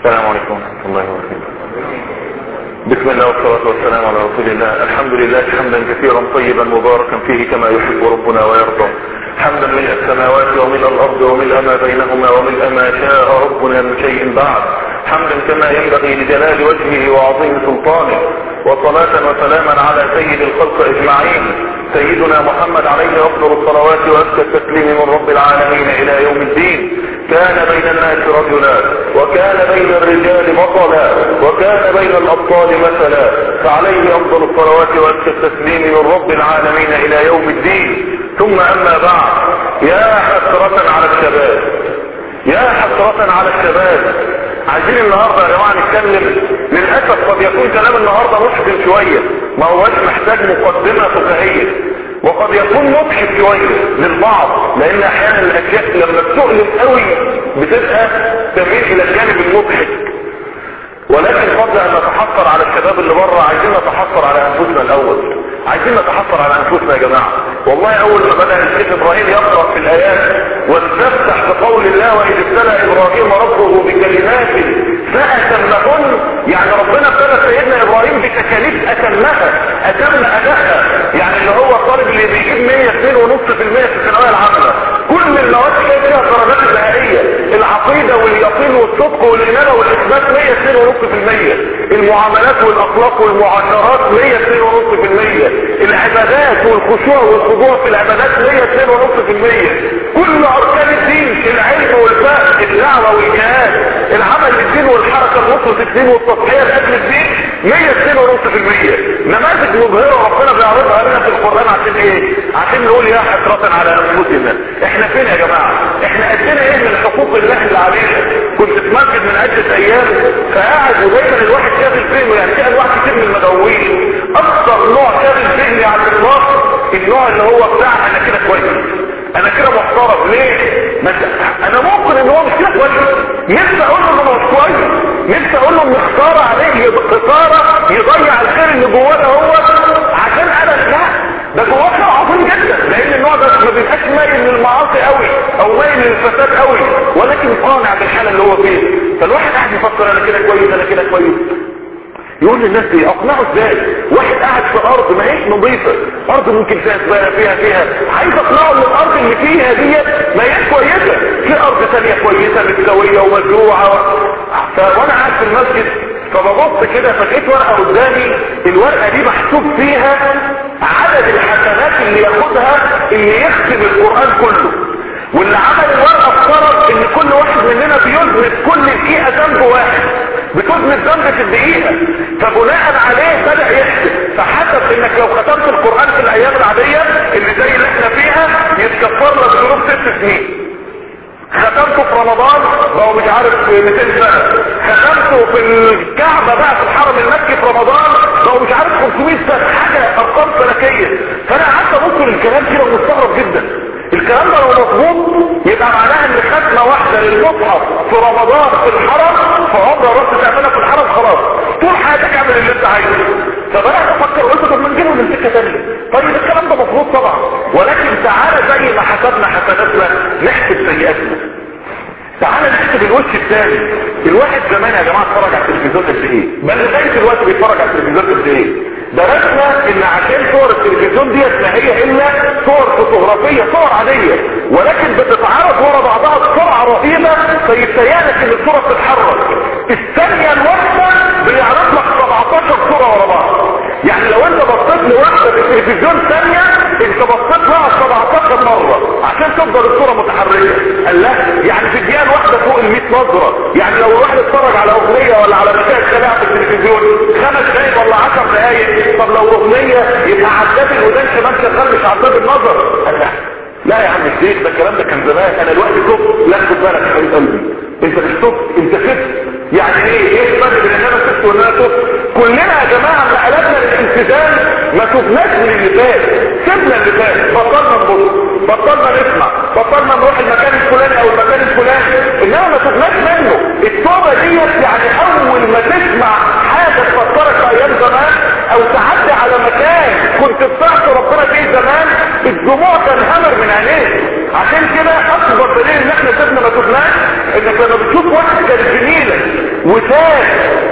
السلام عليكم ورحمة الله وبركاته بسم الله والصلاة والسلام على رسول الله الحمد لله حمدا كثيرا طيبا مباركا فيه كما يحب ربنا ويرضى حمدا من السماوات ومن الأرض ومن ما بينهما ومن ما شاء ربنا من شيء بعد حمدا كما ينبغي لجلال وجهه وعظيم سلطانه وصلاة وسلاما على سيد الخلق اجمعين سيدنا محمد عليه افضل الصلوات وازكى التسليم من رب العالمين الى يوم الدين كان بين الناس رجلا وكان بين الرجال بطلا وكان بين الابطال مثلا فعليه افضل الصلوات وازكى التسليم من رب العالمين الى يوم الدين ثم اما بعد يا حسرة على الشباب يا حسرة على الشباب عايزين النهاردة يا جماعة نتكلم للأسف قد يكون كلام النهاردة محزن شوية ما هوش محتاج مقدمة فكاهية وقد يكون مضحك شوية للبعض لان احيانا الاشياء لما بتؤلم قوي بتبقى تميل الى الجانب المضحك ولكن قبل ان نتحسر على الشباب اللي بره عايزين نتحسر على انفسنا الاول عايزين نتحسر على انفسنا يا جماعة والله اول ما بدأ الشيخ ابراهيم يقرأ في الايات واستفتح بقول الله واذ ابتلى ابراهيم ربه بكلمات فاتمهن يعني ربنا ابتلى سيدنا ابراهيم بتكاليف اتمها اتم اداها يعني اللي هو الطالب اللي بيجيب 102.5% في الثانويه العامه كل المواد كانت فيها الدرجات النهائيه العقيده واليقين والصدق والانابه والاثبات 102.5% المعاملات والاخلاق والمعاشرات 102.5% العبادات والخشوع والخضوع في العبادات 102.5% كل اركان الدين العلم والفهم الدعوه والجهاد العمل للدين والحركه لنصره الدين والتضحيه لاجل الدين 102.5% نماذج مبهره ربنا بيعرضها لنا في القران عشان ايه؟ عشان نقول يا حسره على انفسنا احنا فين يا جماعه؟ احنا ادينا ايه من حقوق الله اللي علينا؟ كنت في مسجد من عده ايام فقاعد ودايما الواحد شاغل ذهنه يعني كان واحد كتير من المدعوين اكثر نوع شاغل ذهني على الاطلاق النوع اللي هو بتاع انا كده كويس انا كده محترم ليه انا ممكن ان هو مش كده كويس نفسي اقول له انه مش كويس نفسي اقول له ان خساره عليه خساره يضيع الخير اللي جواه ده هو عشان انا لا ده جواه خير عظيم جدا لان النوع ده ما بيبقاش مايل للمعاصي قوي او مايل للفساد قوي ولكن قانع بالحاله اللي هو فيها فالواحد قاعد يفكر انا كده كويس انا كده كويس يقول للناس دي اقنعه ازاي واحد قاعد في ارض ما هيش نظيفة ارض ممكن فيها زبالة فيها فيها عايز اقنعه ان الارض اللي فيها دي ما هيش كويسة في ارض ثانية كويسة متسوية ومزروعة ف... وانا قاعد في المسجد فببص كده فلقيت ورقة قدامي الورقة دي محسوب فيها عدد الحسنات اللي ياخدها اللي يختم القرآن كله واللي عمل الورقة افترض ان كل واحد مننا بيذنب كل دقيقة ذنب واحد بتذنب ذنب في الدقيقة فبناء عليه بدأ يحسب فحسب انك لو ختمت القرآن في الايام العادية اللي زي اللي احنا فيها يتكفر لك ظروف ست سنين ختمته في رمضان بقوا مش عارف 200 سنة ختمته في الكعبة بقى في الحرم المكي في رمضان بقوا مش عارف 500 سنة حاجة ارقام فلكية فانا قعدت ابص للكلام كده ومستغرب جدا الكلام ده لو مظبوط يبقى معناها ان ختمه واحده للمصحف في رمضان في الحرم فعمره رحت تعملها في الحرم خلاص طول حياتك اعمل اللي انت عايزه فبدات افكر قلت طب ما نجيبه من سكه ثانيه طيب الكلام ده مظبوط طبعا ولكن تعالى زي ما حسبنا حسناتنا نحسب سيئاتنا تعالى نحسب الوش الثاني الواحد زمان يا جماعه اتفرج على التلفزيون قد ايه بل لغايه دلوقتي بيتفرج على التلفزيون قد ايه درسنا ان عشان صور التلفزيون ديت ما هي الا صور فوتوغرافيه صور عاديه ولكن بتتعرض ورا بعضها بسرعه رهيبه فيتهيألك ان الصوره بتتحرك الثانيه الواحده بيعرض لك 17 صوره ورا بعض يعني لو انت بصيت لواحده في التلفزيون ثانيه انت بصيت لها 17 مره عشان تفضل الصوره متحركه قال لا يعني في الدقيقه الواحده فوق ال 100 نظره يعني لو الواحد اتفرج على اغنيه ولا على مشاهد خلاها في التلفزيون خمس دقايق ولا 10 دقايق طب لو اغنيه يبقى عداد الودان كمان شغال مش عداد النظر قال لا لا يا عم الشيخ ده الكلام ده كان زمان انا دلوقتي تبت لا خد بالك يا حبيب قلبي انت مش تبت انت فت يعني ايه ايه الفرق بين ان انا فت وان انا تبت كلنا يا جماعه لما قلبنا الالتزام ما تبناش من اللي فات سيبنا اللي فات بطلنا نبص بطلنا نسمع بطلنا نروح المكان الفلاني او المكان الفلاني انما ما تبناش منه التوبه ديت يعني اول ما تسمع حاجه تفكرك في ايام زمان او تعدي على مكان كنت بتعصي ربنا فيه زمان الدموع تنهمر من عينيك عشان كده اكبر دليل ان احنا سيبنا ما تبناش انك لما بتشوف واحد كان جميلك وتاب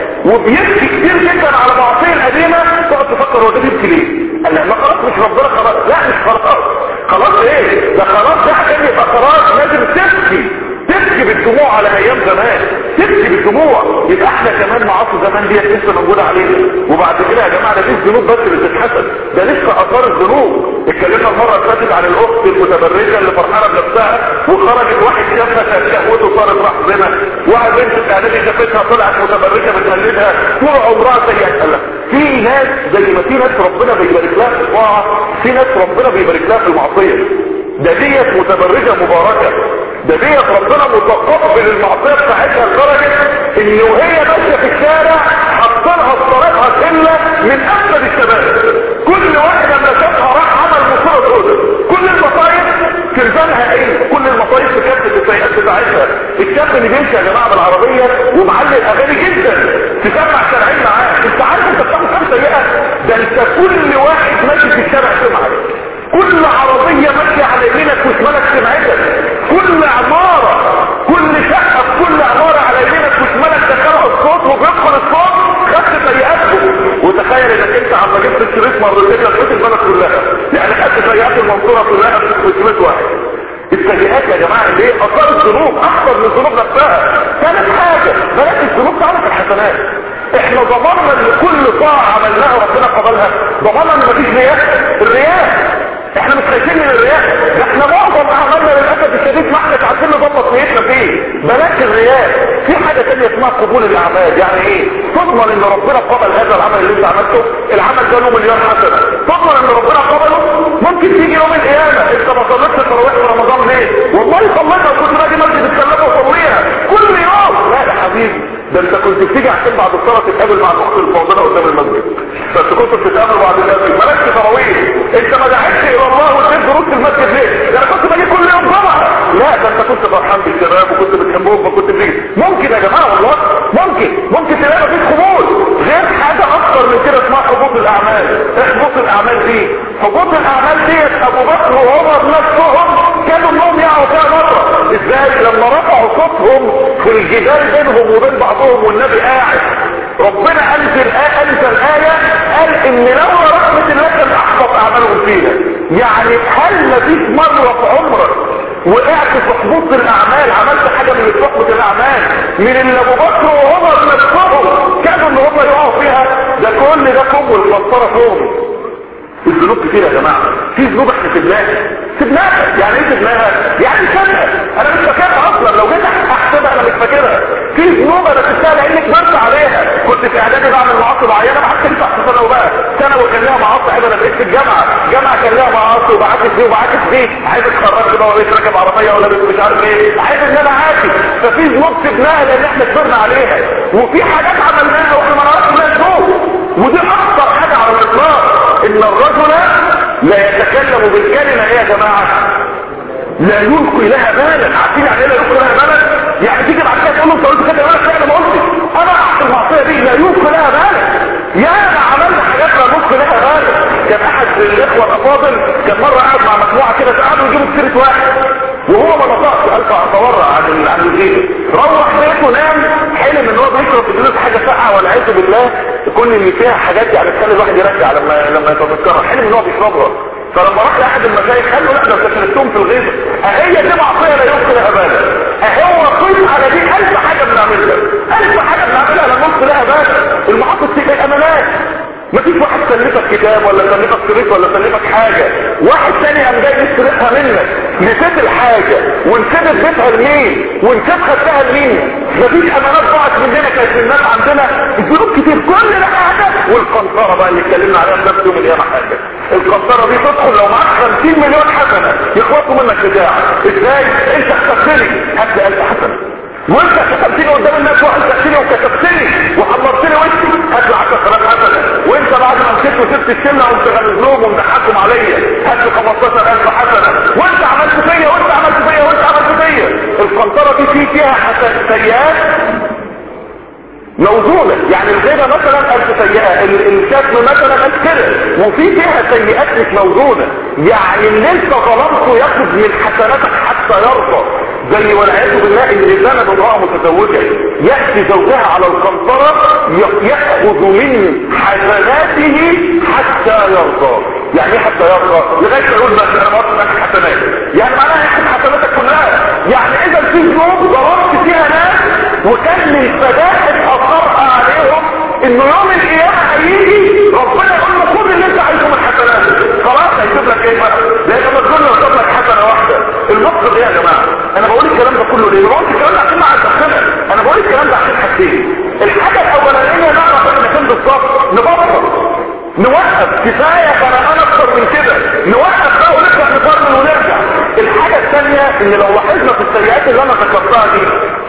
وبيبكي كتير جدا على معصيه القديمه تقعد تفكر هو ده بيبكي ليه قال لا خلاص مش ربنا خلاص لا مش خلاص خلاص ايه ده خلاص ده عشان يبقى خلاص لازم تبكي تبكي بالدموع على ايام زمان تبكي بالدموع يبقى احنا كمان معاصي زمان ديت لسه موجوده علينا وبعد كده يا جماعه ده مش ذنوب بس اللي بتتحسب ده لسه اثار الذنوب اتكلمنا المره اللي فاتت عن الاخت المتبرجه اللي فرحانه بنفسها وخرجت واحد شافها شهوته صارت راح زنا واحد بنت في اعدادي شافتها طلعت متبرجه بتقلدها طول عمرها سيئه قال في ناس زي ما في ناس ربنا بيبارك لها في الطاعه في ناس ربنا بيبارك لها في المعصيه ده ديت متبرجه مباركه ده ديت ربنا متقبل المعصيه بتاعتها لدرجه ان وهي ماشيه في الشارع حط لها في طريقها سله من اسفل الشباب كل واحد لما شافها راح عمل مصيبه سوداء كل المصايب تلزمها ايه كل المصايب تكتب السيئات بتاعتها الشاب اللي بيمشي يا جماعه بالعربيه ومعلق اغاني جدا تسمع شارعين معاه انت عارف انت بتعمل كام سيئه ده انت كل واحد ماشي في الشارع سمعك كل عربية ماشية على يمينك وشمالك سمعتك كل عمارة كل شقة في كل عمارة على يمينك وشمالك دخلها الصوت وبيدخل الصوت خدت سيئاتهم وتخيل انك انت عم جبت الشريط مرتين لفيت البلد كلها يعني خدت سيئات المنصورة كلها في شريط واحد السيئات يا جماعة اللي هي اثار الذنوب اكثر من الذنوب نفسها ثالث حاجة بلاش الذنوب تعرف الحسنات احنا ضمننا ان كل طاعة عملناها ربنا قبلها ضمننا ان مفيش رياء الرياء احنا مش خايفين من الرياء ده احنا معظم اعمالنا للاسف الشديد ما احنا عارفين نظبط نيتنا فيه بلاش الرياء في حاجه ثانيه اسمها قبول الاعمال يعني ايه تضمن ان ربنا قبل هذا العمل اللي انت عملته العمل ده له مليون حسنه تضمن ان ربنا قبله ممكن تيجي يوم القيامه انت ما صليتش التراويح في رمضان ليه والله صليتها وكنت باجي مسجد السلامه وصليها كل يوم لا يا حبيبي ده انت كنت بتيجي عشان بعد الصلاه تتقابل مع الاخت الفاضله قدام المسجد بس كنت بتتقابل بعد المسجد مالكش تراويح انت ما دعيتش الى الله وتسيب دروس المسجد ليه؟ ده انا كنت باجي كل يوم جمعه لا ده انت كنت فرحان بالشباب وكنت بتحبهم فكنت بتيجي ممكن يا جماعه والله ممكن ممكن تلاقي مفيش قبول غير حاجه اكتر من كده اسمها حبوط الاعمال ايه حبوط الاعمال دي حبوط الاعمال ديت ابو بكر وعمر نفسهم كانوا انهم يقعوا فيها مره ازاي لما رفعوا صوتهم في الجدال بينهم وبين بعضهم والنبي قاعد ربنا انزل آية انزل آية قال ان لولا رحمة الله كان احبط اعمالهم فينا يعني هل مفيش مرة في عمرك وقعت في حبوط الاعمال عملت حاجة من صحبة الاعمال من اللي ابو بكر وعمر نفسهم كانوا ان هم يقعوا فيها ده كل ده كم والفطرة فوق الذنوب كتير يا جماعة في ذنوب احنا سبناها سبناها يعني ايه سبناها يعني سبناها انا مش فاكرها اصلا لو جيت احسبها انا مش فاكرها في ذنوب انا سبتها لاني كبرت عليها كنت في اعدادي بعمل معاصي معينه ما حدش ينفع في ثانوي بقى ثانوي كان لها معاصي حلوه انا بقيت في الجامعه الجامعه كان لها معاصي وبعاكس دي وبعاكس دي عايز اتخرج بقى وبقيت راكب عربيه ولا مش عارف ايه عايز ان انا عاكس ففي ذنوب سبناها لان احنا كبرنا عليها وفي حاجات عملناها واحنا ما نعرفش انها ذنوب ودي اخطر حاجه على الاطلاق ان الرجل لا يتكلم بالكلمة ايه يا جماعة لا يلقي لها بالا عارفين يعني ايه لا يلقي لها بالا يعني تيجي بعد كده تقول له انت قلت كده انا فعلا ما قلتش انا اعطي المعصيه دي لا يلقي لها بالا يا انا عملنا حاجات لا يلقي لها بالا كان احد الاخوه الافاضل كان مره قاعد مع مجموعه كده قعدوا يجيبوا سيره واحد وهو ما نطقش قال اتورع عن عن الزينه روح بيته نام حلم ان هو بيشرب في جلوس حاجه ساقعه والعياذ بالله تكون اللي فيها حاجات يعني تخلي الواحد يرجع لما لما يتذكرها حلم ان هو بيشربها فلما راح لاحد المشايخ قال له لا ده كسرتهم في الغيبه اهي دي معصيه لا يمكن لها بالا اهو قيم على دي الف حاجه بنعملها الف حاجه بنعملها لا يمكن لها بالا المعاصي دي امانات مفيش واحد سلفك كتاب ولا سلفك شريط ولا سلفك حاجة واحد تاني قام جاي يسرقها منك نسيت الحاجة ونسيت اديتها لمين ونسيت خدتها لمين مفيش امانات ضاعت مننا كانت الناس عندنا الذنوب كتير كل ده حاجة والقنطرة بقى اللي اتكلمنا عليها في نفس يوم القيامة حاجة القنطرة دي تدخل لو معاك 50 مليون حسنة يخلصوا منك بتاع ازاي انت كتبتني هات لي 1000 حسنة وانت كتبتني قدام الناس واحد كتبتني وكتبتني وحمرتني وشي هات لي 10000 حسنه وانت بعد ما مسكت وسبت الشله وانت غلزلوهم ومضحكهم عليا هات لي 15000 حسنه وانت عملت فيا وانت عملت فيا وانت عملت فيا القنطره دي في فيها حسن سيئات موزونة يعني الغيبة مثلا ألف سيئة الشتم مثلا ألف كده وفي فيها سيئات مش موزونة يعني اللي انت ظلمته ياخد من حسناتك حتى يرضى زي والعياذ بالله ان الانسان بامرأة متزوجة يأتي زوجها على القنطرة يأخذ من حسناته حتى يرضى يعني ايه حتى يرضى لغاية يقول بس انا ما حسنات يعني معناها ياخد حسناتك كلها يعني اذا في ذنوب ضربت فيها ناس وكان من فداحة اثرها عليهم انه يوم القيامة هيجي ربنا يقول له خد اللي انت عايزه من حسناتك خلاص هيجيب لك ايه بقى لان لما تقول له لك حسنة واحدة المقصد ايه يا جماعة انا بقول الكلام ده كله ليه بقول الكلام ده عشان مع الدخلة انا بقول الكلام ده عشان حاجتين الحاجة الاولانية نعرف احنا فين بالظبط نبطل نوقف كفاية فرقان اكتر من كده نوقف بقى ونبدأ نقارن ونرجع الحاجة الثانية ان لو لاحظنا في السيئات اللي انا ذكرتها دي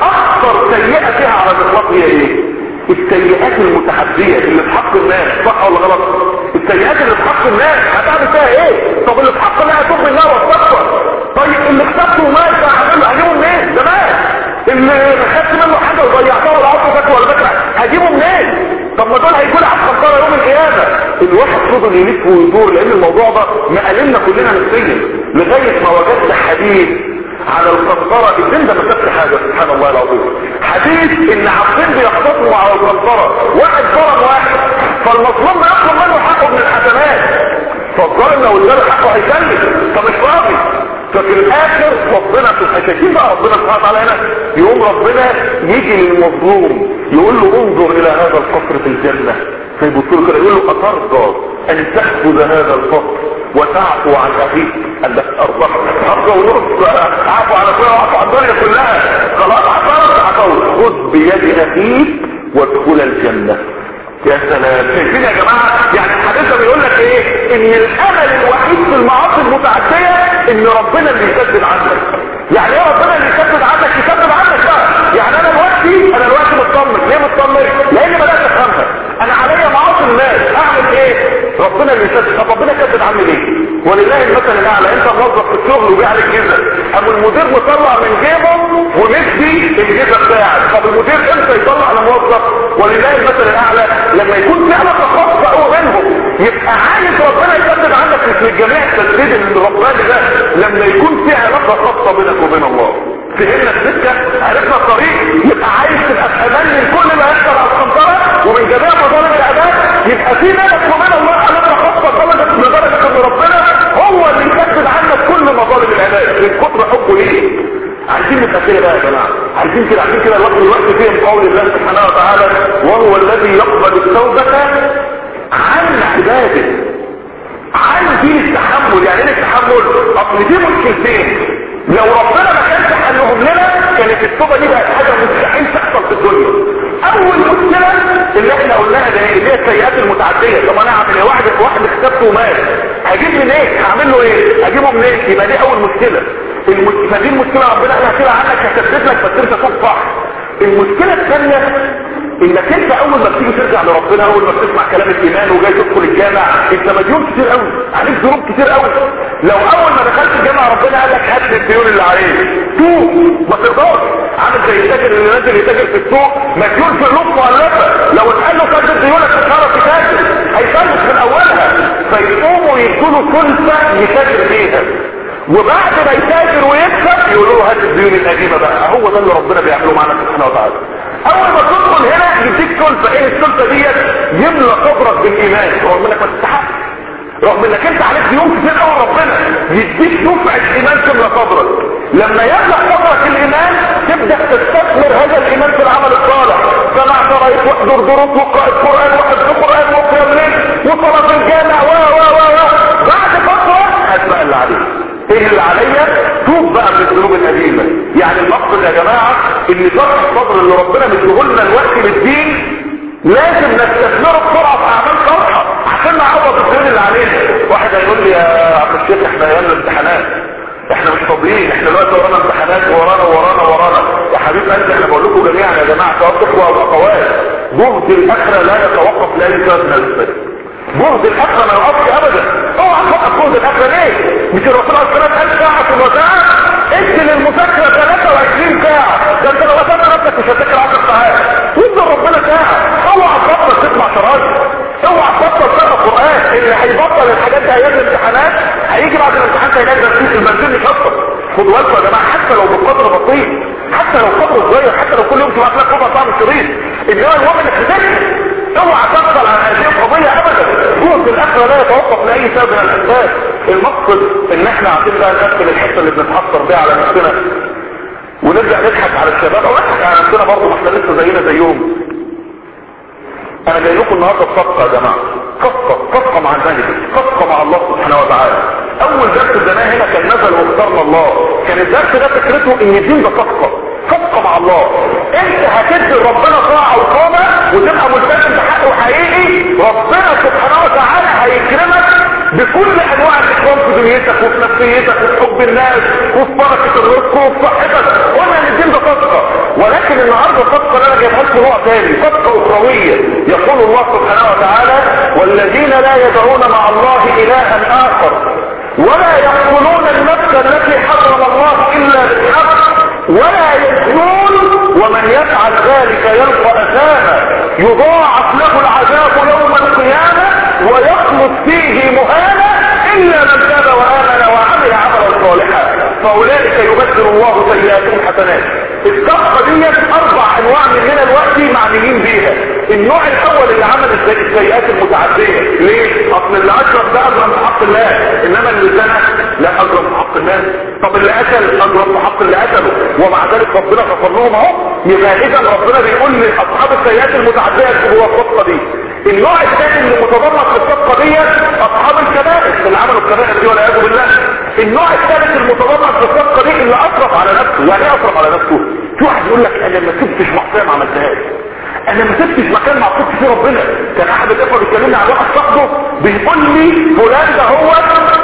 اكثر سيئة فيها على الاطلاق هي ايه السيئات المتحدية اللي في حق الناس صح ولا غلط السيئات اللي في حق الناس هتعمل فيها ايه طب اللي في حق الله هتوب منها واستغفر طيب اللي كسبته ومات هعمله هجيبه منين ده مات اللي خدت منه حاجة وضيعتها ولا عطوا فاكره ولا فاكره هجيبه منين طب ما دول هيكون على الخساره يوم القيامه الواحد فضل يلف ويدور لان الموضوع ده مقللنا كلنا نفسيا لغايه ما وجدت حديث على القنطرة الدين ده ما سابش حاجة سبحان الله العظيم حديث ان عبدين بيختصموا على القنطرة واحد ظلم واحد فالمظلوم بيطلب منه حقه من الحسنات فالظالم لو اداله حقه هيسلم فمش راضي ففي الاخر ربنا في الحشاشين بقى ربنا سبحانه وتعالى هنا يقوم ربنا يجي للمظلوم يقول له انظر الى هذا القصر في الجنة فيبص له كده يقول له اترضى ان تأخذ هذا القصر وتعفو عن اخيك قال لك ارضى ارضى ونص عفو عن اخويا وعفو عن الدنيا كلها خلاص عفوت عفوت خذ بيد اخيك وادخل الجنة يا سلام شايفين يا جماعة يعني الحديث ده بيقول لك ايه ان الامل الوحيد في المعاصي المتعدية ان ربنا اللي يسدد عنك يعني ايه ربنا اللي يسدد عنك يسدد عنك بقى يعني انا دلوقتي انا دلوقتي مطمن ليه مطمن لاني بدات افهمها انا عليا معاصي الناس اعمل ايه ربنا اللي يسدد طب ربنا يسدد عني ليه ولله المثل الاعلى انت موظف في الشغل وبيع لك جزء ابو المدير مطلع من جيبه ومدي الجزء بتاعك طب المدير امتى يطلع لموظف ولله المثل الاعلى لما يكون في علاقه خاصه قوي بينهم يبقى عايز ربنا يسدد عنك مش الجميع التسديد الرباني ده لما يكون في علاقه خاصه بينك وبين الله فهمنا السكه عرفنا الطريق يبقى عايز تبقى في امان من كل ما يحصل على القنطره ومن جميع مظالم العباد يبقى في بينك وبين الله علاقه خاصه درجه لدرجه ان ربنا هو اللي يسدد عنك كل مظالم العباد من كتر حبه ليه عايزين نبقى كده بقى يا جماعه عايزين كده عايزين كده الوقت الوقت فيه قول الله سبحانه وتعالى وهو الذي يقبل التوبه عن عباده عن دين التحمل يعني ايه التحمل اصل دي مشكلتين لو ربنا ما كانش حلهم لنا كانت التوبه دي بقت حاجه مستحيل تحصل في الدنيا اول مشكله اللي احنا قلناها ده اللي هي السيئات المتعديه طب انا اعمل ايه واحد واحد اختفت ومات هجيب منين هعمل له ايه هجيبه منين يبقى دي اول مشكله المشكله دي المشكله ربنا قال هشيلها عنك هسدد لك بس انت تقف صح المشكله الثانيه انك انت اول ما بتيجي ترجع لربنا اول ما بتسمع كلام الايمان وجاي تدخل الجامع انت مديون كتير قوي عليك ذنوب كتير قوي لو اول ما دخلت الجامع ربنا قال لك هات لي الديون اللي عليك توب ما تقدرش عامل زي التاجر اللي نازل يتاجر في السوق مديون في قلوب مؤلفه لو اتقال له سدد ديونك مش هتعرف تتاجر هيفلس من اولها فيقوموا يدوا كلفه يتاجر فيها وبعد ما يتاجر ويكسب يقولوا له هات الديون القديمه بقى هو ده اللي ربنا بيعمله معانا سبحانه وتعالى اول ما تدخل هنا يديك سلفه ايه السلفه ديت يملى صدرك بالايمان رغم انك ما تستحقش رغم انك انت عليك ديون كتير قوي ربنا يديك دفعه ايمان تملى صدرك لما يملى صدرك الايمان تبدا تستثمر هذا الايمان في العمل الصالح سمع شرايط واحضر دروس وقراءة قران وحفظ قران وقيام ليل وصلاه الجامع و و و و بعد فتره هتبقى اللي عليك ايه اللي عليا توب بقى من الذنوب القديمة يعني المقصد يا جماعة ان شرح الصبر اللي ربنا مديهولنا الوقت للدين لازم نستثمره بسرعة في اعمال صالحة عشان نعوض الدين اللي علينا واحد هيقول لي يا عم الشيخ احنا ايام الامتحانات احنا مش فاضيين احنا دلوقتي ورانا امتحانات ورانا ورانا ورانا يا حبيب قلبي احنا بقول لكم جميعا يا جماعه سواء اخوه او اخوات جهد الاخره لا يتوقف لاي سبب من الاسباب جهد الاخره ما يقفش ابدا اوعى توقف جهد الاخره ليه مش الرسول عليه الصلاه والسلام قال ساعه في الوداع ادي للمذاكره 23 ساعه ده انت لو وصلت نفسك مش هتذاكر 10 ساعات وادي ربنا ساعه انت هناك بنزين البنزين مش هطل خدوا بالكم يا جماعه حتى لو بقدر بسيط حتى لو قدر صغير حتى لو كل يوم تبعت لك ربع طعم شريط انما المهم انك تذاكر اوعى تحصل على هذه القضيه ابدا جهد الاخره لا يتوقف لاي سبب من الاسباب المقصد ان احنا عايزين بقى نقفل الحته اللي بنتحصر بيها على نفسنا ونبدا نضحك على الشباب او نضحك على نفسنا برضه ما احنا لسه زينا زيهم انا جاي لكم النهارده بصفقه يا جماعه صفقه صفقه مع الملك صفقه مع الله سبحانه وتعالى اول درس اديناه هنا كان نزل واخترنا الله كان الدرس ده فكرته ان الدين ده صفقه صفقه مع الله انت هتدي ربنا طاعه وقامه وتبقى ملتزم بحقه حقيقي ربنا سبحانه وتعالى هيكرمك بكل انواع الاكرام في دنيتك وفي نفسيتك وفي حب الناس وفي بركه الرزق وفي صحتك قلنا ان الدين ده صفقه ولكن النهارده الصفقه اللي انا جايبها لكم نوع تاني صفقه اخرويه يقول الله سبحانه وتعالى والذين لا يدعون مع الله الها اخر ولا يقتلون النفس التي حرم الله الا بالحق ولا يزنون ومن يفعل ذلك يلقى اثاما يضاعف له العذاب يوم القيامه ويخلص فيه مهانا الا من تاب وامن وعمل عملا صالحا فاولئك يبدل الله سيئاتهم حسنات الصفقه دي اربع انواع مننا الوقت معنيين بيها النوع الاول اللي عمل السيئات المتعديه ليه اصل اللي اشرب ده اجرم في حق الله انما اللي زنى لا اجرم في حق الناس طب اللي قتل اجرم في حق اللي قتله ومع ذلك ربنا غفر لهم اهو يبقى اذا ربنا بيقول لاصحاب السيئات المتعديه اللي هو الصفقه دي النوع الثاني اللي متضمن في الصفقه دي اصحاب الكبائر اللي عملوا الكبائر دي والعياذ بالله النوع الثالث المتضمن في الصفقه دي اللي اصرف على نفسه يعني ايه اصرف على نفسه في واحد يقول لك انا ما سبتش معصيه ما عملتهاش انا ما سبتش مكان ما عصيتش فيه ربنا كان احد الاخوه بيكلمني عن واحد صاحبه بيقول لي فلان ده هو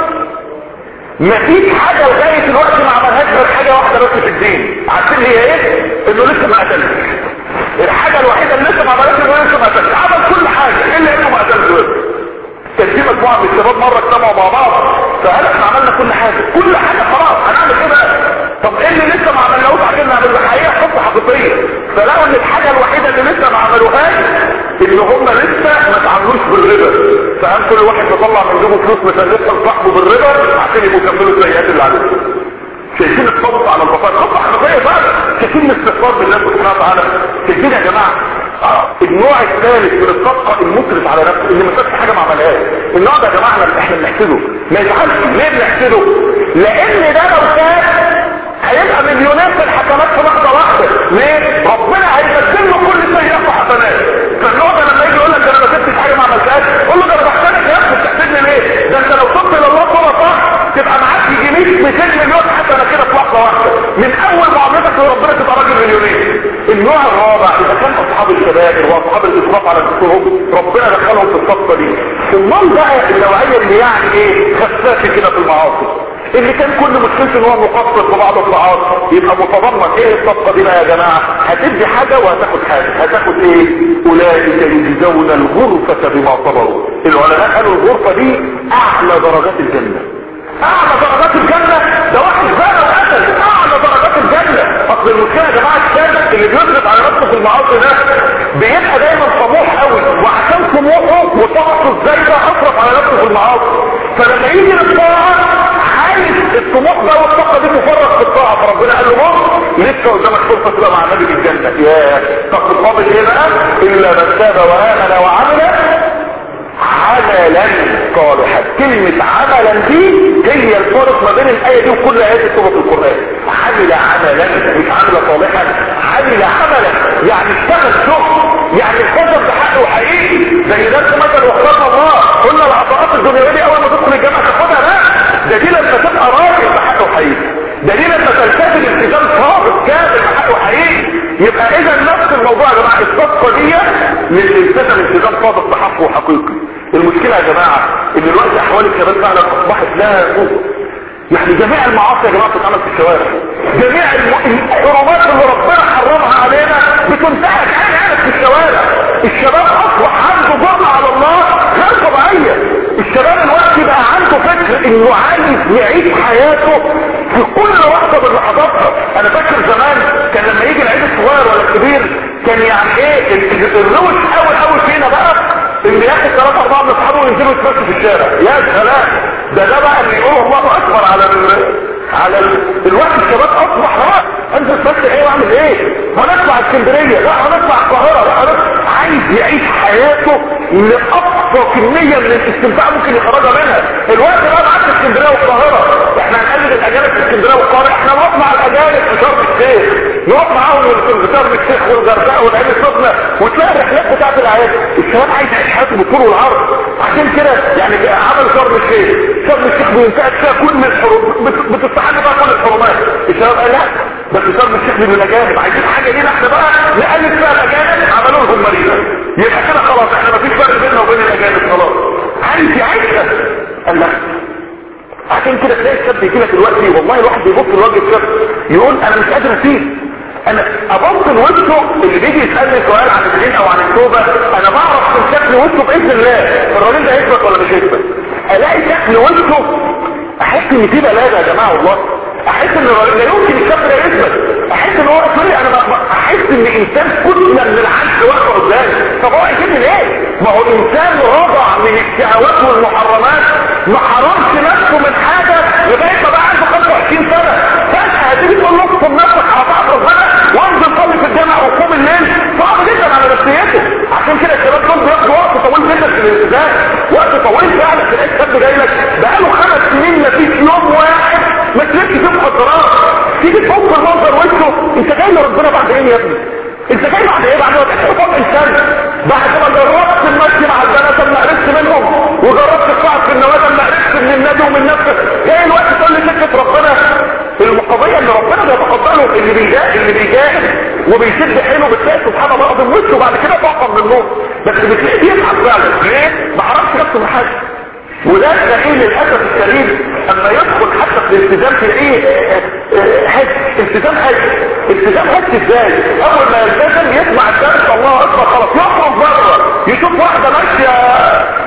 مفيش حاجه لغايه دلوقتي ما عملهاش غير حاجه واحده بس في الدين عارفين هي ايه؟ انه لسه ما قتلش الحاجه الوحيده اللي لسه ما عملهاش انه لسه ما قتلش عمل كل حاجه الا انه ما قتلش كان في مجموعه من الشباب مره اجتمعوا مع بعض فقال احنا عملنا كل حاجه كل حاجه خلاص هنعمل ايه بقى طب ايه اللي لسه ما عملناهوش عشان نعمل الحقيقه خطه حقيقيه فلقوا ان الحاجه الوحيده اللي لسه ما عملوهاش ان هم لسه ما تعاملوش بالربا فقام كل واحد بيطلع من جيبه فلوس مسلفها لصاحبه بالربا عشان يبقوا يكملوا السيئات اللي عليهم شايفين الصبر على البطاقه خطه حقيقيه بقى شايفين الاستغفار بالله سبحانه وتعالى شايفين يا جماعه آه. النوع الثالث من الصفقه المسرف على نفسه اللي ما فاتش حاجه ما عملهاش النوع ده يا جماعه احنا بنحسده ما يزعلش ليه بنحسده لان ده لو فات هيبقى مليونير في الحسنات في لحظه واحده ليه ربنا هيبدل له كل سيئات وحسنات فالنوع ده لما يجي يقول لك انا ما سبتش حاجه ما عملتهاش قول له ده انا بحسدك يا ابني بتحسدني ليه ده انت لو تبت لله صوره صح تبقى معاك يجي 100 200 مليون حسنه كده في لحظه واحده من اول معاملتك لربنا تبقى راجل مليونير النوع الرابع اذا كان اصحاب الكبائر واصحاب الاسراف على نفسهم ربنا دخلهم في الصفقه دي ثم بقى النوعيه اللي يعني ايه خفافه كده في المعاصي اللي كان كل مشكلته ان هو مقصر في بعض الطاعات يبقى متضمن ايه الصفقه دي بقى يا جماعه هتدي حاجه وهتاخد حاجه هتاخد ايه اولئك يجزون الغرفه بما صبروا العلماء قالوا الغرفه دي اعلى درجات الجنه اعلى درجات الجنه ده واحد زاد وقتل اعلى درجات الجنه اصل المشكله يا جماعه الشاب اللي بيصرف على نفسه في المعاصي ده بيبقى دايما طموح قوي وعشان طموحه وطاقته الزايده اصرف على نفسه في المعاصي فلما يجي للطاعه عايز الطموح ده والطاقه دي تفرغ في الطاعه فربنا قال له بص لسه قدامك فرصه تبقى مع النبي في الجنه يا طب مقابل ايه بقى الا من تاب وامن وعمل عملا صالحا كلمة عملا دي هي الفرق ما بين الآية دي وكل آيات السورة في القرآن عمل عملا مش عمل صالحا عمل عملا يعني اشتغل شغل يعني التزم بحقه حقيقي زي نفس مثلا واخترنا الله قلنا العطاءات الدنيوية دي أول ما تدخل الجامعة تاخدها لا ده دي لما تبقى راجل بحقه حقيقي ده دي لما تلتزم التزام صادق كامل بحقه حقيقي يبقى اذا نفس الموضوع يا جماعه الصفقه دي للي التزم التزام صادق بحقه حقيقي المشكله يا جماعه ان الوقت احوال الشباب فعلا اصبحت لا سوء يعني جميع المعاصي يا جماعه بتتعمل في الشوارع جميع الحرمات اللي ربنا حرمها علينا بتنتهك عين في الشوارع الشباب اصبح عنده جرأة على الله غير طبيعيه الشباب الوقت بقى عنده فكر انه عايز يعيش حياته في كل لحظه من لحظاتها انا فاكر زمان كان لما يجي العيد الصغير ولا الكبير كان يعني ايه الروش اول اول فينا بقى اللي ياخد ثلاثة اربعة من اصحابه وينزلوا يتمشوا في الشارع يا سلام ده ده بقى اللي يقول الله اكبر على ال... على ال... الوقت الشباب اصبح بقى انزل بس ايه واعمل ايه هنطلع اسكندريه لا هنطلع القاهره لا هنطلع عايز يعيش حياته لاقصى كميه من الاستمتاع ممكن يخرجها منها الوقت بقى معاك في اسكندريه والقاهره احنا هنقلد الاجانب في اسكندريه والقاهره احنا نروح مع الاجانب في شرم الشيخ نروح معاهم في شرم الشيخ والغردقه والعين السخنه وتلاقي الرحلات بتاعت العيال الشباب عايز يعيش حياته بالطول والعرض عشان كده يعني عمل شرم الشيخ شرم الشيخ بينتهك فيها كل الحرم بتستحل بقى كل الحرمات الشباب قال لا بس شرم الشيخ للاجانب عايزين حاجه لينا احنا بقى نقلد فيها الاجانب عملوا لهم مريضه يبقى كده خلاص احنا مفيش فرق بيننا وبين الاجانب خلاص عايز يعيشها قال لا عشان كده تلاقي الشاب يجي لك دلوقتي والله الواحد بيبص لوجه الشاب يقول انا مش قادر اسيب انا ابص لوشه اللي بيجي يسالني سؤال عن الدين او عن التوبه انا بعرف من شكل وشه باذن الله الراجل ده هيثبت ولا مش هيثبت الاقي شكل وشه احس ان في بلاغه يا جماعه والله احس ان لا يمكن الشاب ده يثبت احس ان هو سوري انا احس ان انسان كتله من العجز واقفه قدامي طب هو يجيب ليه ما هو انسان رضع من الشهوات والمحرمات ما حرمش نفسه من حاجه لغايه ما بقى عنده 25 سنه فجاه هتيجي تقول له اقسم نفسك على بعض ربنا وانزل صلي في الجامع وقوم الليل صعب جدا على نفسيته عشان كده الشباب دول بياخدوا وقت طويل جدا في الالتزام وقت طويل فعلا تلاقي الشاب جاي لك بقاله خمس سنين ما فيش يوم واحد ما تلفش فيه مخدرات تيجي تبص المنظر وشه انت جاي لربنا بعد ايه يا ابني انت جاي بعد ايه بعد ما تحسب فوق انسان بعد ما جربت المشي مع البنات ما عرفت منهم وجربت القعد في النوادي ما عرفت من النادي ومن نفسك جاي الوقت تقول لي سكه ربنا المقضيه اللي ربنا بيتقبله اللي بيجاهد اللي بيجاهد وبيشد حيله بتلاقي سبحان الله قدام وشه وبعد كده تعقم من النور بس بتلاقيه بيتعب فعلا ليه؟ ما عرفش نفسه من حاجه وده تلاقيه للاسف الشديد اما يدخل حتى في الالتزام تلاقيه حج التزام حج التزام حج ازاي اول ما يلتزم يسمع الدرس الله اكبر خلاص يخرج بره يشوف واحده ماشيه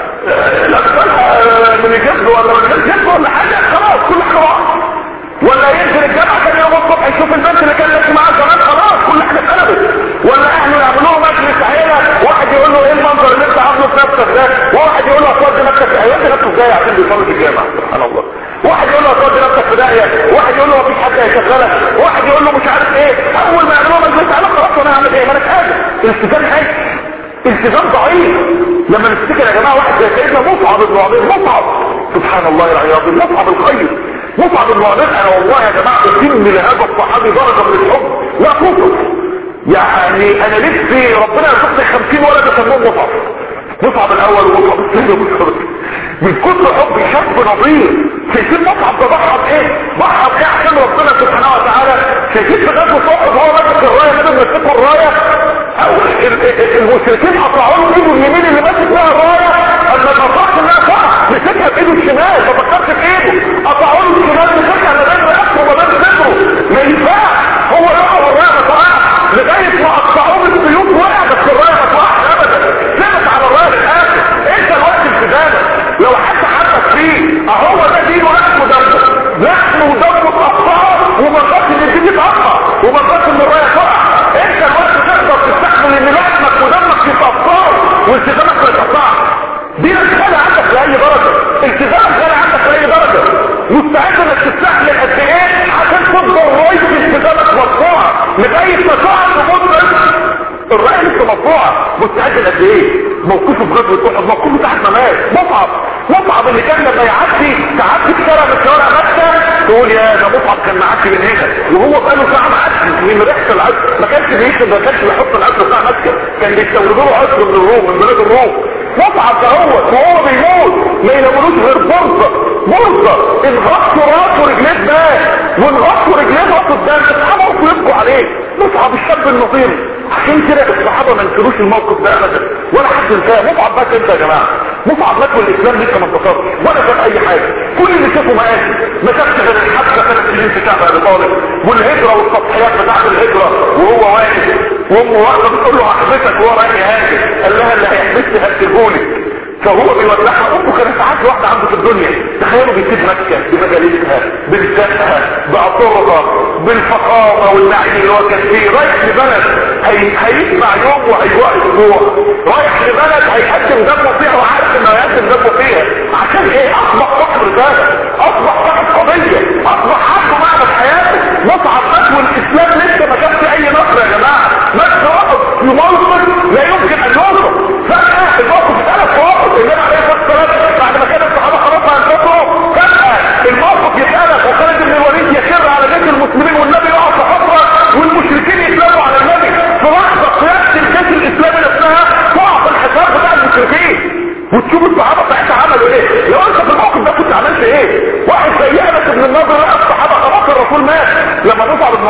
لابسها من الجسم ولا من الجسم ولا حاجه خلاص كل حاجه واحده ولا ينزل الجامعه ثاني يوم الصبح يشوف البنت اللي كان ماشي معاها زمان خلاص كل حاجه اتقلبت ولا اهله يعملوه مجلس عيله واحد يقول له ايه المنظر اللي انت عامله في نفسك ده وواحد يقول له هتودي نفسك هيودي نفسه ازاي عشان بيصلي في الجامعه سبحان الله واحد يقول له هتودي نفسك في داهيه واحد يقول له مفيش حد هيشغلك واحد يقول له مش عارف ايه اول ما يعملوه مجلس عيله خلاص انا هعمل ايه ما انا قادر التزام حاجه التزام ضعيف لما نفتكر يا جماعه واحد زي سيدنا مصعب بن عمير مصعب سبحان الله العظيم مصعب الخير مصعب بن عمير انا والله يا جماعه اتم لهذا الصحابي درجه من الحب لا توصف يعني انا نفسي ربنا يرزقني 50 ولد يسموهم مصعب مصعب الاول ومصعب الثاني ومصعب من كل حب شاب نظير شايفين مصعب ده ضحى بايه ضحى بايه عشان ربنا سبحانه وتعالى شايفين في غزوه صاحب هو ماسك الرايه كده مسكوا الرايه او المشركين قطعوا له ايده اليمين اللي ماسك فيها الرايه اما ما فكرش انها تقع مسكها بايده الشمال ما فكرش في ايده قطعوا له الشمال مسكها ما بين راسه وما بين صدره ما ينفعش هو يقع والرايه ما تقعش لغايه ما قطعوه بالسيوف وقع بس الرايه ما تقعش ابدا ثبت على الرايه للاخر انت الوقت التزامك لو حتى حبك فيه اهو ده دين ولحم ودمه لحم ودمه اتقطعه وما خدش ان الدين يتقطع وما خدش ان الرايه تقع انت الوقت تقدر تستحمل ان لحمك ودمك يتقطعوا والتزامك ما يتقطعش دينك غالي عندك لاي درجه التزامك غالي عندك لاي درجه مستعد انك تستحمل قد ايه عشان تفضل رايح التزامك مرفوعه لغايه ما تقع تموت الرأي لسه مرفوعه مستعد قد ايه موقفه في غزوه احد موقفه تحت ممات مصعب مصعب اللي كان لما يعدي تعدي في شارع من شوارع مكه تقول يا ده مصعب كان معدي من هنا وهو بقاله ساعه معدي من ريحه العسل ما كانش بيكتب ما كانش بيحط العسل بتاع مكه كان بيستوردوا له عسل من الروم من بلاد الروم مصعب ده هو وهو بيموت ما يلاقولوش غير برصه برصه انغطوا راسه رجليه ده وانغطوا رجليه راسه ده اصحابه يبكوا عليه مصعب الشاب النظير عشان كده الصحابه ما انكروش الموقف ده ابدا ولا حد انساه مصعب بس انت يا جماعه مصعب مات والاسلام لسه ما انتصرش ولا شاف اي حاجه كل اللي شافه مآسي ما شافش غير الحبسه ثلاث سنين في شعب ابي طالب والهجره والتضحيات بتاعت الهجره وهو واقف وامه واقفه بتقول له هحبسك وهو رايح يهاجر قال لها اللي هيحبسني هتجيبهولك فهو بيودعها امه كانت ساعات واحده عنده في الدنيا تخيلوا بيسيب مكه بمجالسها بلسانها بعطرها بالفخامه والنعيم اللي هو كان فيه رايح لبلد هي... هيسمع يوم وهيوقف اسبوع رايح لبلد هيقدم دمه